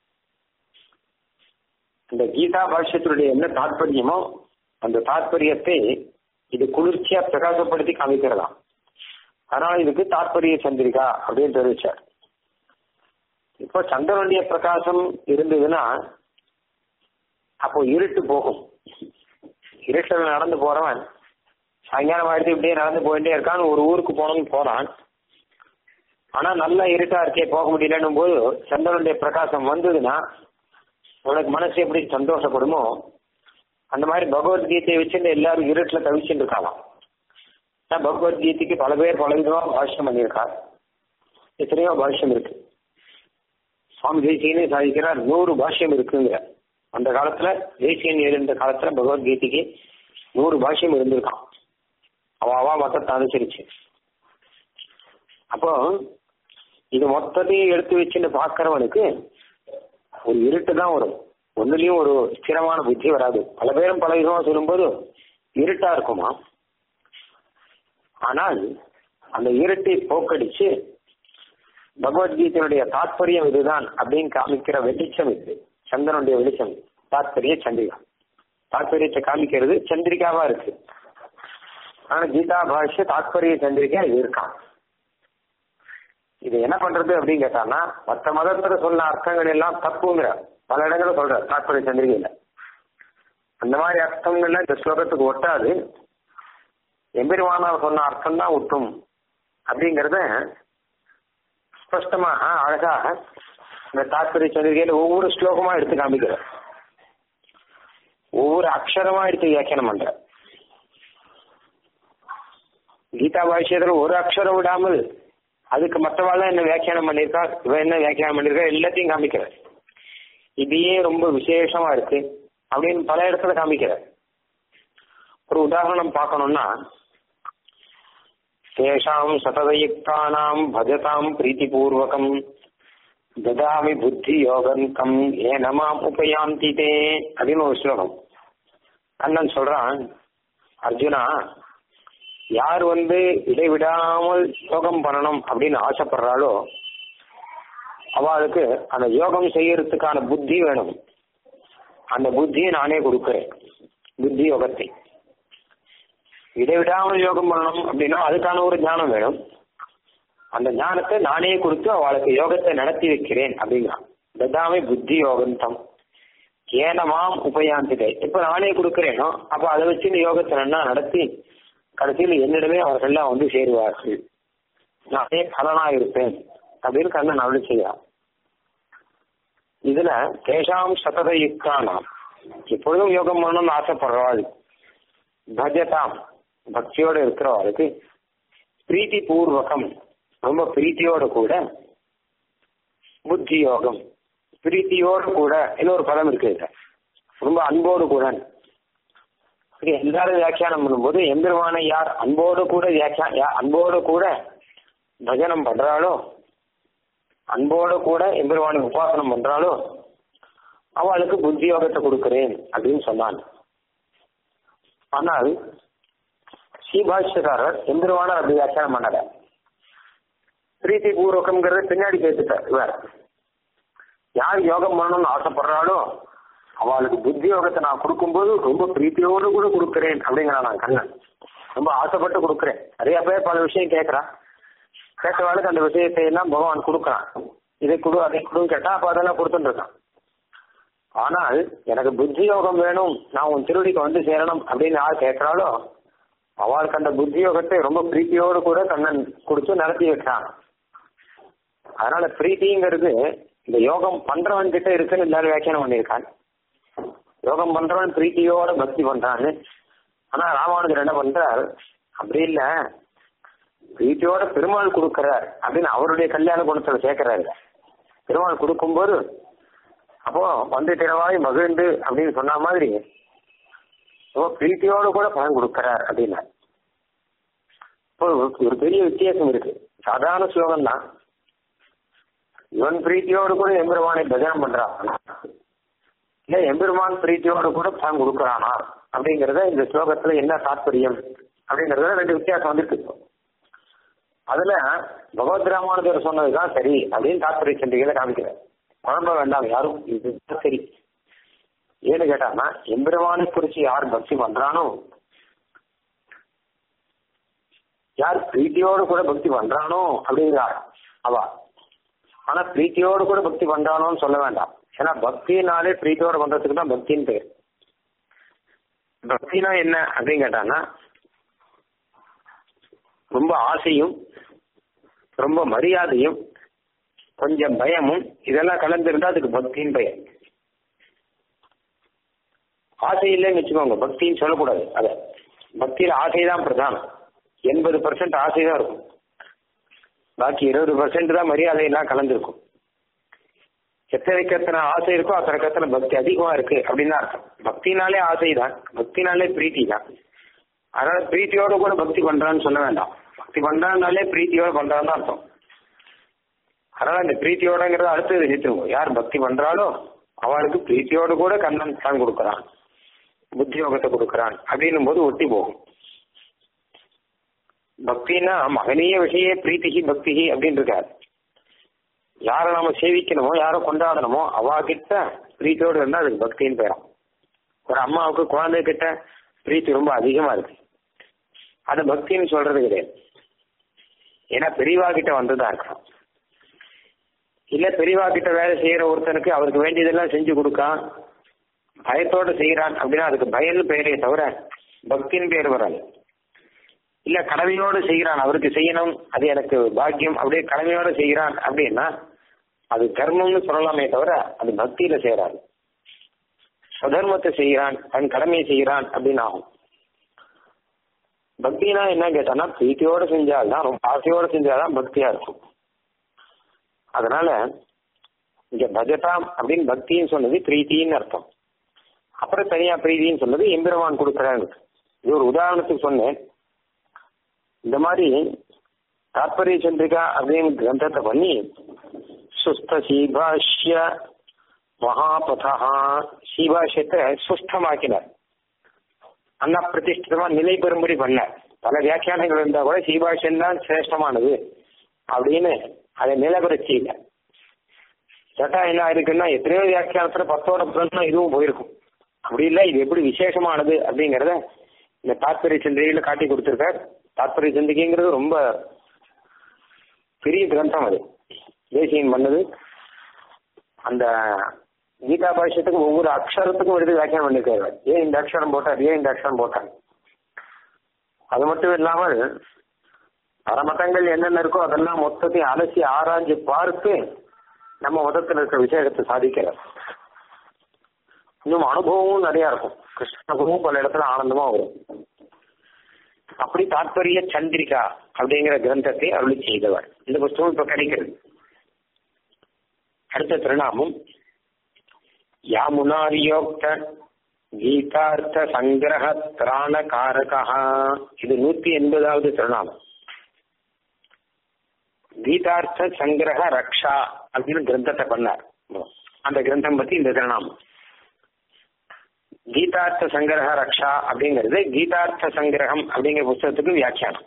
இந்த கீதா பாஷ்யத்தினுடைய என்ன தாற்பயமோ அந்த தாற்பயத்தை இது குளிர்ச்சியா பிரகாசப்படுத்தி காமிக்கிறதாம் அதனால இதுக்கு தாற்பரிய சந்திரிகா அப்படின்னு தெரிவிச்சார் இப்போ சந்திரனுடைய பிரகாசம் இருந்ததுன்னா அப்போ இருட்டு போகும் இருட்டில் நடந்து போறவன் சாயங்காலம் ஆயிடுத்து இப்படியே நடந்து போயிட்டே இருக்கான் ஒரு ஊருக்கு போனோம்னு போறான் ஆனா நல்லா இருட்டா இருக்கே போக முடியலன்னும் போது சந்திரனுடைய பிரகாசம் வந்ததுன்னா உனக்கு மனசு எப்படி சந்தோஷப்படுமோ அந்த மாதிரி பகவத்கீதையை வச்சுட்டு எல்லாரும் இருட்டில் தவிச்சுட்டு இருக்காங்களாம் பகவத்கீதைக்கு பல பேர் பல விதமா பாஷ்யம் பண்ணியிருக்கார் எத்தனையோ பாஷ்யம் இருக்கு சுவாமி தேசியனே சாதிக்கிறார் நூறு பாஷ்யம் இருக்குங்கிற அந்த காலத்துல தேசியன் இருந்த காலத்துல பகவத்கீதைக்கு நூறு பாஷ்யம் இருந்திருக்கான் அவ அவா மொத்தத்தை அனுசரிச்சு அப்போ இது மொத்தத்தையும் எடுத்து வச்சுன்னு பாக்குறவனுக்கு ஒரு இருட்டு தான் வரும் ஒன்னுலயும் ஒரு ஸ்திரமான புத்தி வராது பல பேரும் பல விதமா சொல்லும்போது இருட்டா இருக்குமா ஆனால் அந்த இருட்டை போக்கடிச்சு பகவத்கீதையுடைய தாற்பயம் இதுதான் அப்படின்னு காமிக்கிற வெளிச்சம் இது சந்திரனுடைய வெளிச்சம் தாற்பரிய சந்திரிகா தாற்பயத்தை காமிக்கிறது சந்திரிகாவா இருக்கு ஆனா கீதா பாஷ்ய தாத்பரிய சந்திரிகா இது இருக்கான் இது என்ன பண்றது அப்படின்னு கேட்டான்னா மற்ற மதத்துல சொன்ன அர்த்தங்கள் எல்லாம் தப்புங்கிற பல இடங்களும் சொல்ற தாத்பரிய சந்திரிகையில அந்த மாதிரி அர்த்தங்கள்லாம் இந்த ஸ்லோகத்துக்கு ஒட்டாது எம்பெருமானார் சொன்ன அர்த்தம் தான் ஒட்டும் அப்படிங்கறத ஸ்பஷ்டமாக அழகாக இந்த தாத்பரிய சந்திரிகையில ஒவ்வொரு ஸ்லோகமா எடுத்து காமிக்கிற ஒவ்வொரு அக்ஷரமா எடுத்து வியாக்கியானம் பண்ற கீதா பாஷ்யத்துல ஒரு அக்ஷரம் விடாமல் அதுக்கு மற்றவாள் என்ன வியாக்கியானம் பண்ணியிருக்கா இவன் என்ன வியாக்கியானம் பண்ணிருக்கா எல்லாத்தையும் காமிக்கிற இதையே ரொம்ப விசேஷமா இருக்கு அப்படின்னு பல இடத்துல காமிக்கிற ஒரு உதாரணம் பார்க்கணும்னா தேஷாம் சததயுக்தானாம் பஜதாம் பிரீத்திபூர்வகம் ததாமி புத்தி யோகந்தம் ஏனமாம் உபயாந்தி தே அப்படின்னு ஒரு ஸ்லோகம் கண்ணன் சொல்றான் அர்ஜுனா யார் வந்து இடைவிடாமல் யோகம் பண்ணணும் அப்படின்னு ஆசைப்படுறாளோ அவளுக்கு அந்த யோகம் செய்யறதுக்கான புத்தி வேணும் அந்த புத்தியை நானே கொடுக்கிறேன் புத்தி யோகத்தை இடைவிடாமல் யோகம் பண்ணணும் அப்படின்னா அதுக்கான ஒரு ஞானம் வேணும் அந்த ஞானத்தை நானே கொடுத்து அவளுக்கு யோகத்தை நடத்தி வைக்கிறேன் அப்படிங்கிறான் ததாமே புத்தி யோகந்தம் ஏனமாம் உபயாந்திகை இப்ப நானே கொடுக்கிறேனோ அப்ப அதை வச்சு இந்த யோகத்தை நல்லா நடத்தி கடைசியில் என்னிடமே அவர்கள்லாம் வந்து சேருவார்கள் நானே பலனா இருப்பேன் அப்படின்னு கண்ணன் அருள் செய்யறான் இதுல தேஷாம் சதத யுக்தானாம் எப்பொழுதும் யோகம் பண்ணணும்னு ஆசைப்படுறவாள் பஜதாம் பக்தியோட இருக்கிறவாளுக்கு பிரீத்தி பூர்வகம் ரொம்ப பிரீத்தியோட கூட புத்தி யோகம் பிரீத்தியோடு கூட இன்னொரு பதம் இருக்கு இதுல. ரொம்ப அன்போடு கூட இது எல்லாரும் வியாக்கியானம் பண்ணும்போது எம்பெருமானை யார் அன்போடு கூட வியாக்கியா யா- அன்போடு கூட பஜனம் பண்றாளோ அன்போடு கூட எம்பெருமானை உபாசனம் பண்றாளோ அவளுக்கு புத்தி யோகத்தை கொடுக்கிறேன் அப்படின்னு சொன்னான் ஆனால் ஸ்ரீபாஷ்யக்காரர் எம்பெருமானார் அப்படி வியாக்கியானம் பண்ணல பிரீத்தி பூர்வகம்ங்கிறது பின்னாடி பேசிட்டார் இவர் யார் யோகம் பண்ணணும்னு ஆசைப்படுறாளோ அவளுக்கு புத்தி யோகத்தை நான் கொடுக்கும்போது ரொம்ப பிரீத்தியோடு கூட கொடுக்குறேன் அப்படிங்கிறான் நான் கண்ணன் ரொம்ப ஆசைப்பட்டு கொடுக்குறேன் நிறைய பேர் பல விஷயம் கேட்கறான் கேட்டவாளுக்கு அந்த விஷயத்தை எல்லாம் பகவான் கொடுக்குறான் இதை கொடு அதை கொடுன்னு கேட்டா அப்ப அதெல்லாம் கொடுத்துட்டு இருக்கான் ஆனால் எனக்கு புத்தி யோகம் வேணும் நான் உன் திருவடிக்கு வந்து சேரணும் அப்படின்னு யார் கேட்கிறாளோ அவளுக்கு அந்த புத்தி யோகத்தை ரொம்ப பிரீத்தியோடு கூட கண்ணன் கொடுத்து நடத்தி வைக்கிறான் அதனால பிரீத்திங்கிறது இந்த யோகம் பண்றவன் கிட்ட இருக்குன்னு எல்லாரும் வியாக்கியானம் பண்ணியிருக்கான் யோகம் பண்றவன் பிரீத்தியோட பக்தி பண்றான்னு ஆனா ராமானுஜர் என்ன பண்றார் அப்படி இல்ல பிரீத்தியோட பெருமாள் கொடுக்கிறார் அப்படின்னு அவருடைய கல்யாண குணத்துல சேர்க்கிறாரு பெருமாள் கொடுக்கும்போது அப்போ வந்து திறவாய் மகிழ்ந்து அப்படின்னு சொன்ன மாதிரி ரொம்ப பிரீத்தியோடு கூட பலன் கொடுக்கிறார் அப்படின்னா இப்போ ஒரு பெரிய வித்தியாசம் இருக்கு சாதாரண ஸ்லோகம் தான் இவன் பிரீத்தியோடு கூட எம்பெருமானை பஜனம் பண்றான் இல்ல எம்பெருமான் பிரீத்தியோடு கூட பலன் கொடுக்கறானா அப்படிங்கறத இந்த ஸ்லோகத்துல என்ன தாற்பயம் அப்படிங்கறத ரெண்டு வித்தியாசம் வந்துருக்கு இப்போ அதுல பகவத் ராமானுஜர் சொன்னதுதான் சரி அப்படின்னு தாற்பரிய சண்டிகையில காமிக்கிறார் குழம்ப வேண்டாம் யாரும் இதுதான் சரி ஏன்னு கேட்டான்னா எம்பெருமானை குறிச்சு யார் பக்தி பண்றானோ யார் பிரீத்தியோடு கூட பக்தி பண்றானோ அப்படிங்கிறார் அவா ஆனா பிரீத்தியோடு கூட பக்தி பண்றானோன்னு சொல்ல வேண்டாம் ஏன்னா பக்தினாலே பிரீத்தியோட பண்றதுக்கு தான் பக்தின்னு பேர் பக்தினா என்ன அப்படின்னு கேட்டான்னா ரொம்ப ஆசையும் ரொம்ப மரியாதையும் கொஞ்சம் பயமும் இதெல்லாம் கலந்துருந்தா அதுக்கு பக்தின்னு பெயர் ஆசை இல்லைன்னு வச்சுக்கோங்க பக்தின்னு சொல்லக்கூடாது அத பக்தியில ஆசை தான் பிரதானம் எண்பது பர்சன்ட் ஆசை தான் இருக்கும் பாக்கி இருபது பர்சன்ட் தான் மரியாதை எல்லாம் கலந்துருக்கும் எத்தனைக்கு எத்தனை ஆசை இருக்கோ அத்தனைக்கு எத்தனை பக்தி அதிகமா இருக்கு அப்படின்னு தான் அர்த்தம் பக்தினாலே ஆசை தான் பக்தினாலே பிரீத்தி தான் அதனால பிரீத்தியோட கூட பக்தி பண்றான்னு சொல்ல வேண்டாம் பக்தி பண்றான்னாலே பிரீத்தியோட பண்றான்னு அர்த்தம் அதனால இந்த பிரீத்தியோடங்கிறத அடுத்தது நிறுத்துவோம் யார் பக்தி பண்றாலோ அவளுக்கு பிரீத்தியோடு கூட கண்ணன் தான் கொடுக்கறான் புத்தி யோகத்தை கொடுக்கறான் அப்படின்னும் போது ஒட்டி போகும் பக்தினா மகனீய விஷய பிரீத்திகி பக்திகி அப்படின்னு இருக்காரு யாரை நாம சேவிக்கணுமோ யாரை கொண்டாடணுமோ அவா கிட்ட பிரீத்தியோடு இருந்தா அதுக்கு பக்தின்னு பேரும் ஒரு அம்மாவுக்கு குழந்தை கிட்ட பிரீத்தி ரொம்ப அதிகமா இருக்கு அது பக்தின்னு சொல்றது கிடையாது ஏன்னா பெரியவா கிட்ட வந்துதான் இருக்கணும் இல்ல பெரியவா கிட்ட வேலை செய்யற ஒருத்தனுக்கு அவருக்கு வேண்டியதெல்லாம் செஞ்சு கொடுக்கான் பயத்தோட செய்யறான் அப்படின்னா அதுக்கு பயன்னு பெயரே தவிர பக்தின்னு பேர் வராது இல்ல கடமையோடு செய்கிறான் அவருக்கு செய்யணும் அது எனக்கு பாக்கியம் அப்படியே கடமையோட செய்கிறான் அப்படின்னா அது கர்மம்னு சொல்லலாமே தவிர அது பக்தியில செய்யறாரு சுதர்மத்தை செய்கிறான் தன் கடமையை செய்கிறான் அப்படின்னு ஆகும் பக்தினா என்ன கேட்டான்னா பிரீத்தியோட செஞ்சால்தான் ரொம்ப ஆசையோட செஞ்சாதான் பக்தியா இருக்கும் அதனால இங்க பஜதாம் அப்படின்னு பக்தின்னு சொன்னது பிரீத்தின்னு அர்த்தம் அப்புறம் தனியா பிரீத்தின்னு சொன்னது எம்பெருமான் கொடுக்குறாங்க இது ஒரு உதாரணத்துக்கு சொன்னேன் இந்த மாதிரி தாற்பரிய சந்திரிகா அப்படின்னு கிரந்தத்தை பண்ணி சுஸ்த சீபாஷ்ய மகாபதா சீபாஷ்யத்தை சுஷ்டமாக்கினார் அண்ணா பிரதிஷ்டிதமா நிலை பெறும்படி பண்ணார் பல வியாக்கியானங்கள் இருந்தா கூட சீபாஷ்யம் தான் சிரேஷ்டமானது அப்படின்னு அதை நிலவர செய்யல கேட்டா என்ன இருக்குன்னா எத்தனையோ வியாக்கியானத்துல பத்தோட பதினொன்னா இதுவும் போயிருக்கும் அப்படி இல்லை இது எப்படி விசேஷமானது அப்படிங்கறத இந்த தாத்பரிய சந்திரிகையில காட்டி கொடுத்திருக்கார் தாத்பரிய சந்திரிகைங்கிறது ரொம்ப பெரிய கிரந்தம் அது தேசியன் பண்ணது அந்த கீதா பாஷ்யத்துக்கு ஒவ்வொரு அக்ஷரத்துக்கும் எடுத்து வியாக்கியானம் பண்ணிருக்காரு ஏன் இந்த அக்ஷரம் போட்டார் ஏன் இந்த அக்ஷரம் போட்டார் அது மட்டும் இல்லாமல் பரமதங்கள் என்னென்ன இருக்கோ அதெல்லாம் மொத்தத்தையும் அலசி ஆராய்ஞ்சு பார்த்து நம்ம மதத்தில் இருக்கிற விசேஷத்தை சாதிக்கிறார் இன்னும் அனுபவமும் நிறைய இருக்கும் கிருஷ்ணகுருவும் பல இடத்துல ஆனந்தமா வரும் அப்படி தாற்பரிய சந்திரிகா அப்படிங்கிற கிரந்தத்தை அருளி செய்தவர் இந்த புஸ்தகம் இப்ப கிடைக்கிறது அடுத்த திருநாமம் யாமுனாரியோக்த கீதார்த்த சங்கிரக திராண காரகா இது நூத்தி எண்பதாவது திருநாமம் கீதார்த்த சங்கிரக ரக்ஷா அப்படின்னு கிரந்தத்தை பண்ணார் அந்த கிரந்தம் பத்தி இந்த திருநாமம் கீதார்த்த சங்கிரக ரக்ஷா அப்படிங்கிறது கீதார்த்த சங்கிரகம் அப்படிங்கிற புஸ்தகத்துக்கு வியாக்கியானம்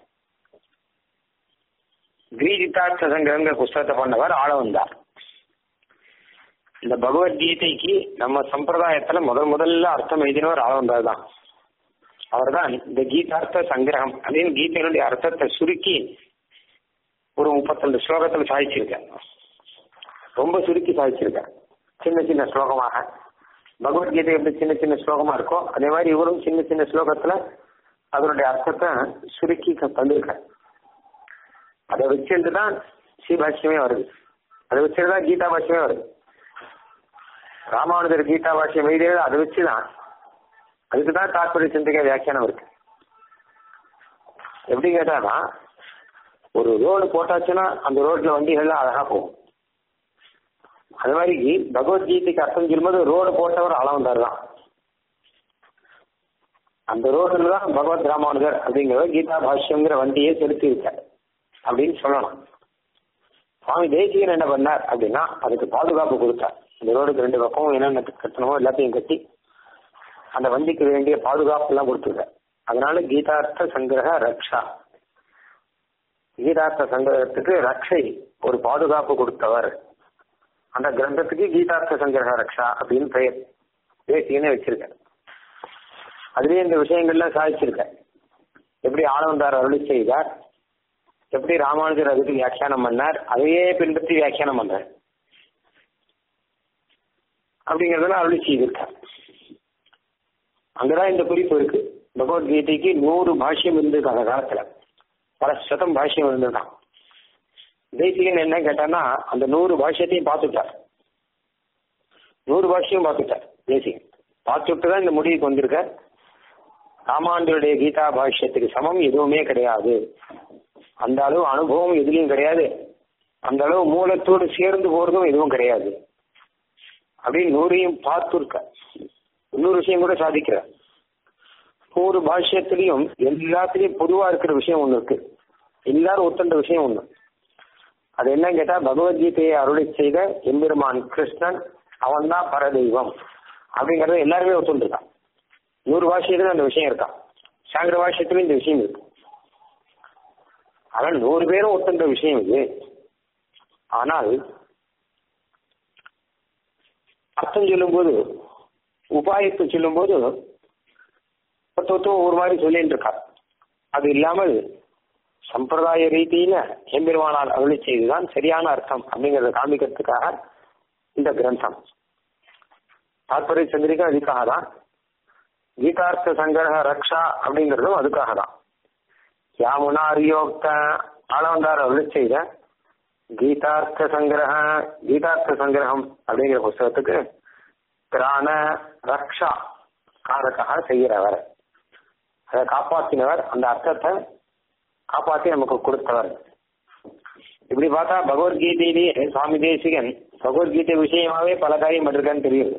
கீதார்த்த சங்கிரகங்கிற புஸ்தகத்தை பண்ணவர் ஆள வந்தார் இந்த பகவத்கீதைக்கு நம்ம சம்பிரதாயத்துல முதல் முதல்ல அர்த்தம் எழுதினவர் ஆளவந்தார் தான் அவர் தான் இந்த கீதார்த்த சங்கிரகம் அப்படின்னு கீதையினுடைய அர்த்தத்தை சுருக்கி ஒரு முப்பத்தெண்டு ஸ்லோகத்தில் சாதிச்சிருக்கார் ரொம்ப சுருக்கி சாதிச்சிருக்கார் சின்ன சின்ன ஸ்லோகமாக பகவத்கீதை எப்படி சின்ன சின்ன ஸ்லோகமா இருக்கோ அதே மாதிரி இவரும் சின்ன சின்ன ஸ்லோகத்துல அதனுடைய அர்த்தத்தை சுருக்கி தந்திருக்கார் அதை வச்சுட்டு தான் ஸ்ரீபாஷ்யமே வருது அதை வச்சுட்டு தான் கீதா பாஷ்யமே வருது ராமானுஜர் கீதா பாஷ்யம் எழுதியது அதை வச்சுதான் அதுக்கு தான் தாற்பரிய சிந்திக்க வியாக்கியானம் இருக்கு எப்படி கேட்டானா ஒரு ரோடு போட்டாச்சுன்னா அந்த ரோட்ல வண்டிகள்லாம் அழகா போகும் அது மாதிரி பகவத்கீதைக்கு அர்த்தம் சொல்லும்போது ரோடு போட்டவர் அளவந்தார் தான் அந்த ரோடுல தான் பகவத் ராமானுஜர் அப்படிங்கிற கீதா பாஷ்யங்கிற வண்டியை செலுத்தி இருக்கார் அப்படின்னு சொல்லணும் சுவாமி தேசியன் என்ன பண்ணார் அப்படின்னா அதுக்கு பாதுகாப்பு கொடுத்தார் இந்த ரோடுக்கு ரெண்டு பக்கமும் என்னென்ன கட்டணமோ எல்லாத்தையும் கட்டி அந்த வண்டிக்கு வேண்டிய பாதுகாப்பு எல்லாம் கொடுத்துருக்கார் அதனால கீதார்த்த சங்கிரக ரக்ஷா கீதார்த்த சங்கிரகத்துக்கு ரக்ஷை ஒரு பாதுகாப்பு கொடுத்தவர் அந்த கிரந்தத்துக்கு கீதார்த்த சங்கிரக ரக்ஷா அப்படின்னு பெயர் தேசியன்னு வச்சிருக்கார் அதுலயே இந்த விஷயங்கள்லாம் சாதிச்சிருக்க எப்படி ஆனந்தார் அருளி செய்தார் எப்படி ராமானுஜர் அதுக்கு வியாக்கியானம் பண்ணார் அதையே பின்பற்றி வியாக்கியானம் பண்றார் அப்படிங்கறதெல்லாம் அருளி செய்திருக்கார் அங்கதான் இந்த குறிப்பு இருக்கு பகவத்கீதைக்கு நூறு பாஷ்யம் இருந்தது அந்த காலத்துல பல சதம் பாஷ்யம் இருந்ததுதான் தேசிகன் என்ன கேட்டான்னா அந்த நூறு பாஷ்யத்தையும் பார்த்துட்டார் நூறு பாஷ்யம் பார்த்துட்டார் தேசிகன் பார்த்துட்டு தான் இந்த முடிவுக்கு வந்திருக்க ராமானுடைய கீதா பாஷ்யத்துக்கு சமம் எதுவுமே கிடையாது அந்த அளவு அனுபவம் எதுலையும் கிடையாது அந்த அளவு மூலத்தோடு சேர்ந்து போறதும் எதுவும் கிடையாது அப்படின்னு நூறையும் பார்த்துருக்க இன்னொரு விஷயம் கூட சாதிக்கிறார் ஒவ்வொரு பாஷ்யத்திலையும் எல்லாத்திலையும் பொதுவா இருக்கிற விஷயம் ஒண்ணு இருக்கு எல்லாரும் ஒத்துண்ட விஷயம் ஒண்ணு அது என்னன்னு கேட்டா பகவத்கீதையை அருளை செய்த எம்பெருமான் கிருஷ்ணன் அவன் தான் பரதெய்வம் அப்படிங்கறத எல்லாருமே ஒத்துண்டிருக்கான் நூறு பாஷ்யத்துல அந்த விஷயம் இருக்கான் சாங்கர பாஷ்யத்திலும் இந்த விஷயம் இருக்கு ஆனால் நூறு பேரும் ஒத்துன்ற விஷயம் இது ஆனால் அர்த்தம் சொல்லும்போது உபாயத்தை சொல்லும்போது ஒருத்தர் ஒரு மாதிரி சொல்லிட்டு இருக்கார் அது இல்லாமல் சம்பிரதாய ரீதியில எம்பெருமானால் அருளி செய்துதான் சரியான அர்த்தம் அப்படிங்கறத காமிக்கிறதுக்காக இந்த கிரந்தம் தாற்பரிய சந்திரிகா அதுக்காக தான் கீதார்த்த சங்கிரக ரக்ஷா அப்படிங்கிறதும் அதுக்காக தான் யாமுனாரியோக்த ஆளவந்தார் அருளி செய்த கீதார்த்த சங்கிரக கீதார்த்த சங்கிரகம் அப்படிங்கிற புஸ்தகத்துக்கு திராண ரக்ஷா காரக்காக செய்கிறவர் அதை காப்பாற்றினவர் அந்த அர்த்தத்தை காப்பாற்றி நமக்கு கொடுத்தவர் இப்படி பார்த்தா பகவத்கீதையிலேயே சுவாமி தேசிகன் பகவத்கீதை விஷயமாவே பல காரியம் பண்ணிருக்கான்னு தெரியுது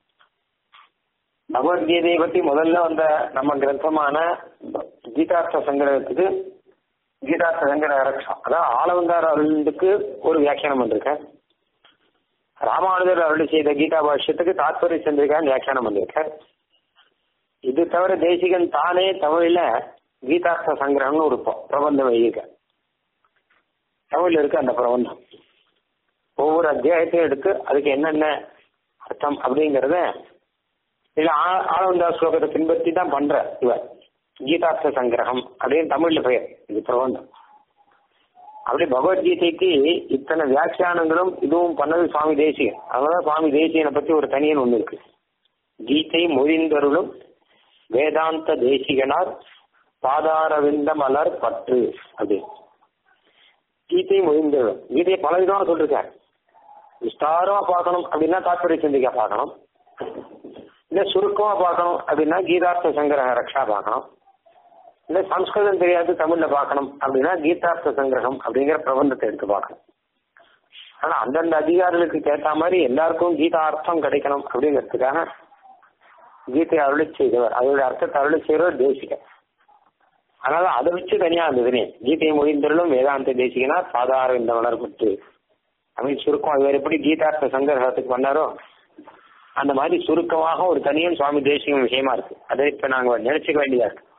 பகவத்கீதையை பத்தி முதல்ல வந்த நம்ம கிரந்தமான கீதார்த்த சங்கிரகத்துக்கு கீதார்த்த சங்கிரக ரக்ஷம் அதாவது ஆளவந்தார் அருளுக்கு ஒரு வியாக்கியானம் பண்ணிருக்கேன் ராமானுஜர் அருளி செய்த கீதா பாஷ்யத்துக்கு தாத்பரிய சந்திரிகான்னு வியாக்கியானம் பண்ணிருக்கேன் இது தவிர தேசிகன் தானே தமிழ்ல கீதார்த்த சங்கிரகம்னு ஒரு பிரபந்தம் எழுதியிருக்க தமிழ்ல இருக்கு அந்த பிரபந்தம் ஒவ்வொரு அத்தியாயத்தையும் எடுத்து அதுக்கு என்னென்ன அர்த்தம் அப்படிங்கறத இல்ல ஆனந்தா ஸ்லோகத்தை பின்பற்றி தான் பண்ற இவர் கீதார்த்த சங்கிரகம் அப்படின்னு தமிழ்ல பெயர் இது பிரபந்தம் அப்படி பகவத்கீதைக்கு இத்தனை வியாக்கியானங்களும் இதுவும் பண்ணது சுவாமி தேசியன் அதனால சுவாமி தேசியனை பத்தி ஒரு தனியன் ஒண்ணு இருக்கு கீதை மொழிந்தருளும் வேதாந்த தேசிகனார் பாதாரவிந்த மலர் பற்று அப்படி கீதை மொழிந்தருளும் கீதையை பல விதமா சொல்லிருக்காரு விஸ்தாரமா பார்க்கணும் அப்படின்னா தாத்பரிய சிந்திக்கா பார்க்கணும் இல்ல சுருக்கமா பார்க்கணும் அப்படின்னா கீதார்த்த சங்கிரக ரக்ஷா பார்க்கணும் இல்ல சம்ஸ்கிருதம் தெரியாது தமிழ்ல பார்க்கணும் அப்படின்னா கீதார்த்த சங்கிரகம் அப்படிங்கிற பிரபந்தத்தை எடுத்து பார்க்கணும் ஆனா அந்தந்த அதிகாரிகளுக்கு ஏற்ற மாதிரி எல்லாருக்கும் கீதா அர்த்தம் கிடைக்கணும் அப்படிங்கிறதுக்காக கீதை அருளி செய்தவர் அதோட அர்த்தத்தை அருளி செய்தவர் தேசிக அதனால அதை வச்சு தனியா இருந்ததுனே கீதை மொழிந்தருளும் வேதாந்த தேசிகனா சாதாரண இந்த வளர்பட்டு அப்படின்னு சுருக்கம் இவர் எப்படி கீதார்த்த சங்கிரகத்துக்கு பண்ணாரோ அந்த மாதிரி சுருக்கமாக ஒரு தனியும் சுவாமி தேசிகம் விஷயமா இருக்கு அதை இப்ப நாங்க நினைச்சுக்க வேண்டியதா இருக்கு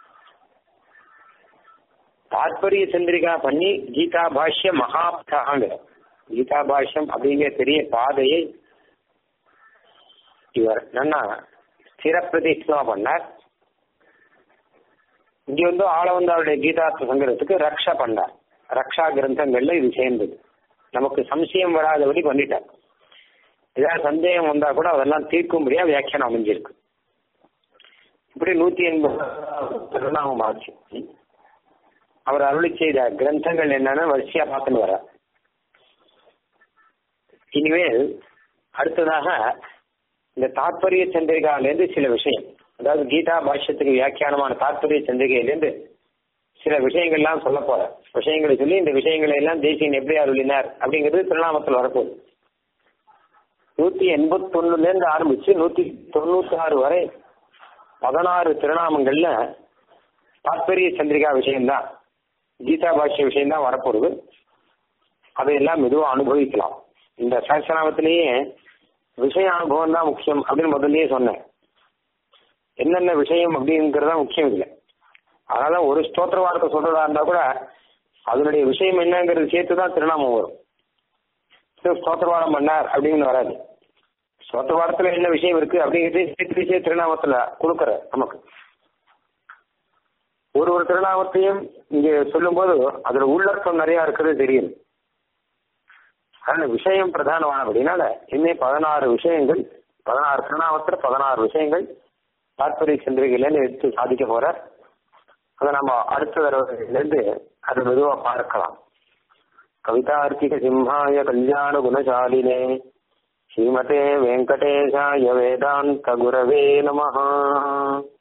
தாற்பரிய சந்திரிகா பண்ணி கீதா பாஷ்ய மகாபதாங்கிற கீதா பாஷ்யம் அப்படிங்கிற பெரிய பாதையை இவர் என்னன்னா ஸ்திர பிரதிஷ்டமா பண்ணார் இங்க வந்து ஆளவந்தாருடைய கீதார்த்த சங்கரத்துக்கு ரக்ஷா பண்ணார் ரக்ஷா கிரந்தங்கள்ல இது சேர்ந்தது நமக்கு சம்சயம் வராதபடி பண்ணிட்டார் ஏதாவது சந்தேகம் வந்தா கூட அதெல்லாம் தீர்க்கும்படியா வியாக்கியானம் அமைஞ்சிருக்கு இப்படி நூத்தி எண்பது திருநாமம் ஆச்சு அவர் அருளி செய்த கிரந்தங்கள் என்னன்னு வரிசையா பார்த்துன்னு வர இனிமேல் அடுத்ததாக இந்த தாற்பரிய சந்திரிகாலேருந்து சில விஷயம் அதாவது கீதா பாஷ்யத்துக்கு வியாக்கியானமான தாற்பரிய சந்திரிகையிலேருந்து சில விஷயங்கள்லாம் சொல்ல போற விஷயங்களை சொல்லி இந்த விஷயங்களை எல்லாம் தேசியன் எப்படி அருளினார் அப்படிங்கிறது திருநாமத்தில் வரப்போகுது நூத்தி எண்பத்தொன்னுல இருந்து ஆரம்பிச்சு நூத்தி தொண்ணூத்தி ஆறு வரை பதினாறு திருநாமங்கள்ல தாற்பரிய சந்திரிகா விஷயம்தான் கீதா பாஷ்ய விஷயம்தான் வரப்போகுது அதையெல்லாம் மெதுவாக அனுபவிக்கலாம் இந்த சஹசிரநாமத்திலேயே விஷய அனுபவம் தான் முக்கியம் அப்படின்னு முதல்லயே சொன்னேன் என்னென்ன விஷயம் அப்படிங்கிறது தான் முக்கியம் இல்லை அதனால ஒரு ஸ்தோத்திர வார்த்தை சொல்றதா இருந்தா கூட அதனுடைய விஷயம் என்னங்கிறது சேர்த்து தான் திருநாமம் வரும் ஸ்தோத்திரவாரம் பண்ணார் அப்படின்னு வராது ஸ்தோத்திரவாரத்துல என்ன விஷயம் இருக்கு அப்படிங்கிறது சேர்த்து சேர்த்து திருநாமத்துல கொடுக்குற நமக்கு ஒரு ஒரு திருநாமத்தையும் இங்க சொல்லும்போது அதுல உள்ளர்த்தம் நிறைய இருக்கிறது தெரியுது அதனால விஷயம் பிரதானமானபடினால இன்னும் பதினாறு விஷயங்கள் பதினாறு திருநாமத்துல பதினாறு விஷயங்கள் தாற்பரிய சந்திரிகையிலேருந்து எடுத்து சாதிக்க போற அதை நம்ம அடுத்த தடவையிலேருந்து அதை மெதுவா பார்க்கலாம் கவிதார்த்திக சிம்ஹாய கல்யாண குணசாலினே ஸ்ரீமதே வெங்கடேஷாய வேதாந்த குரவே நமஹா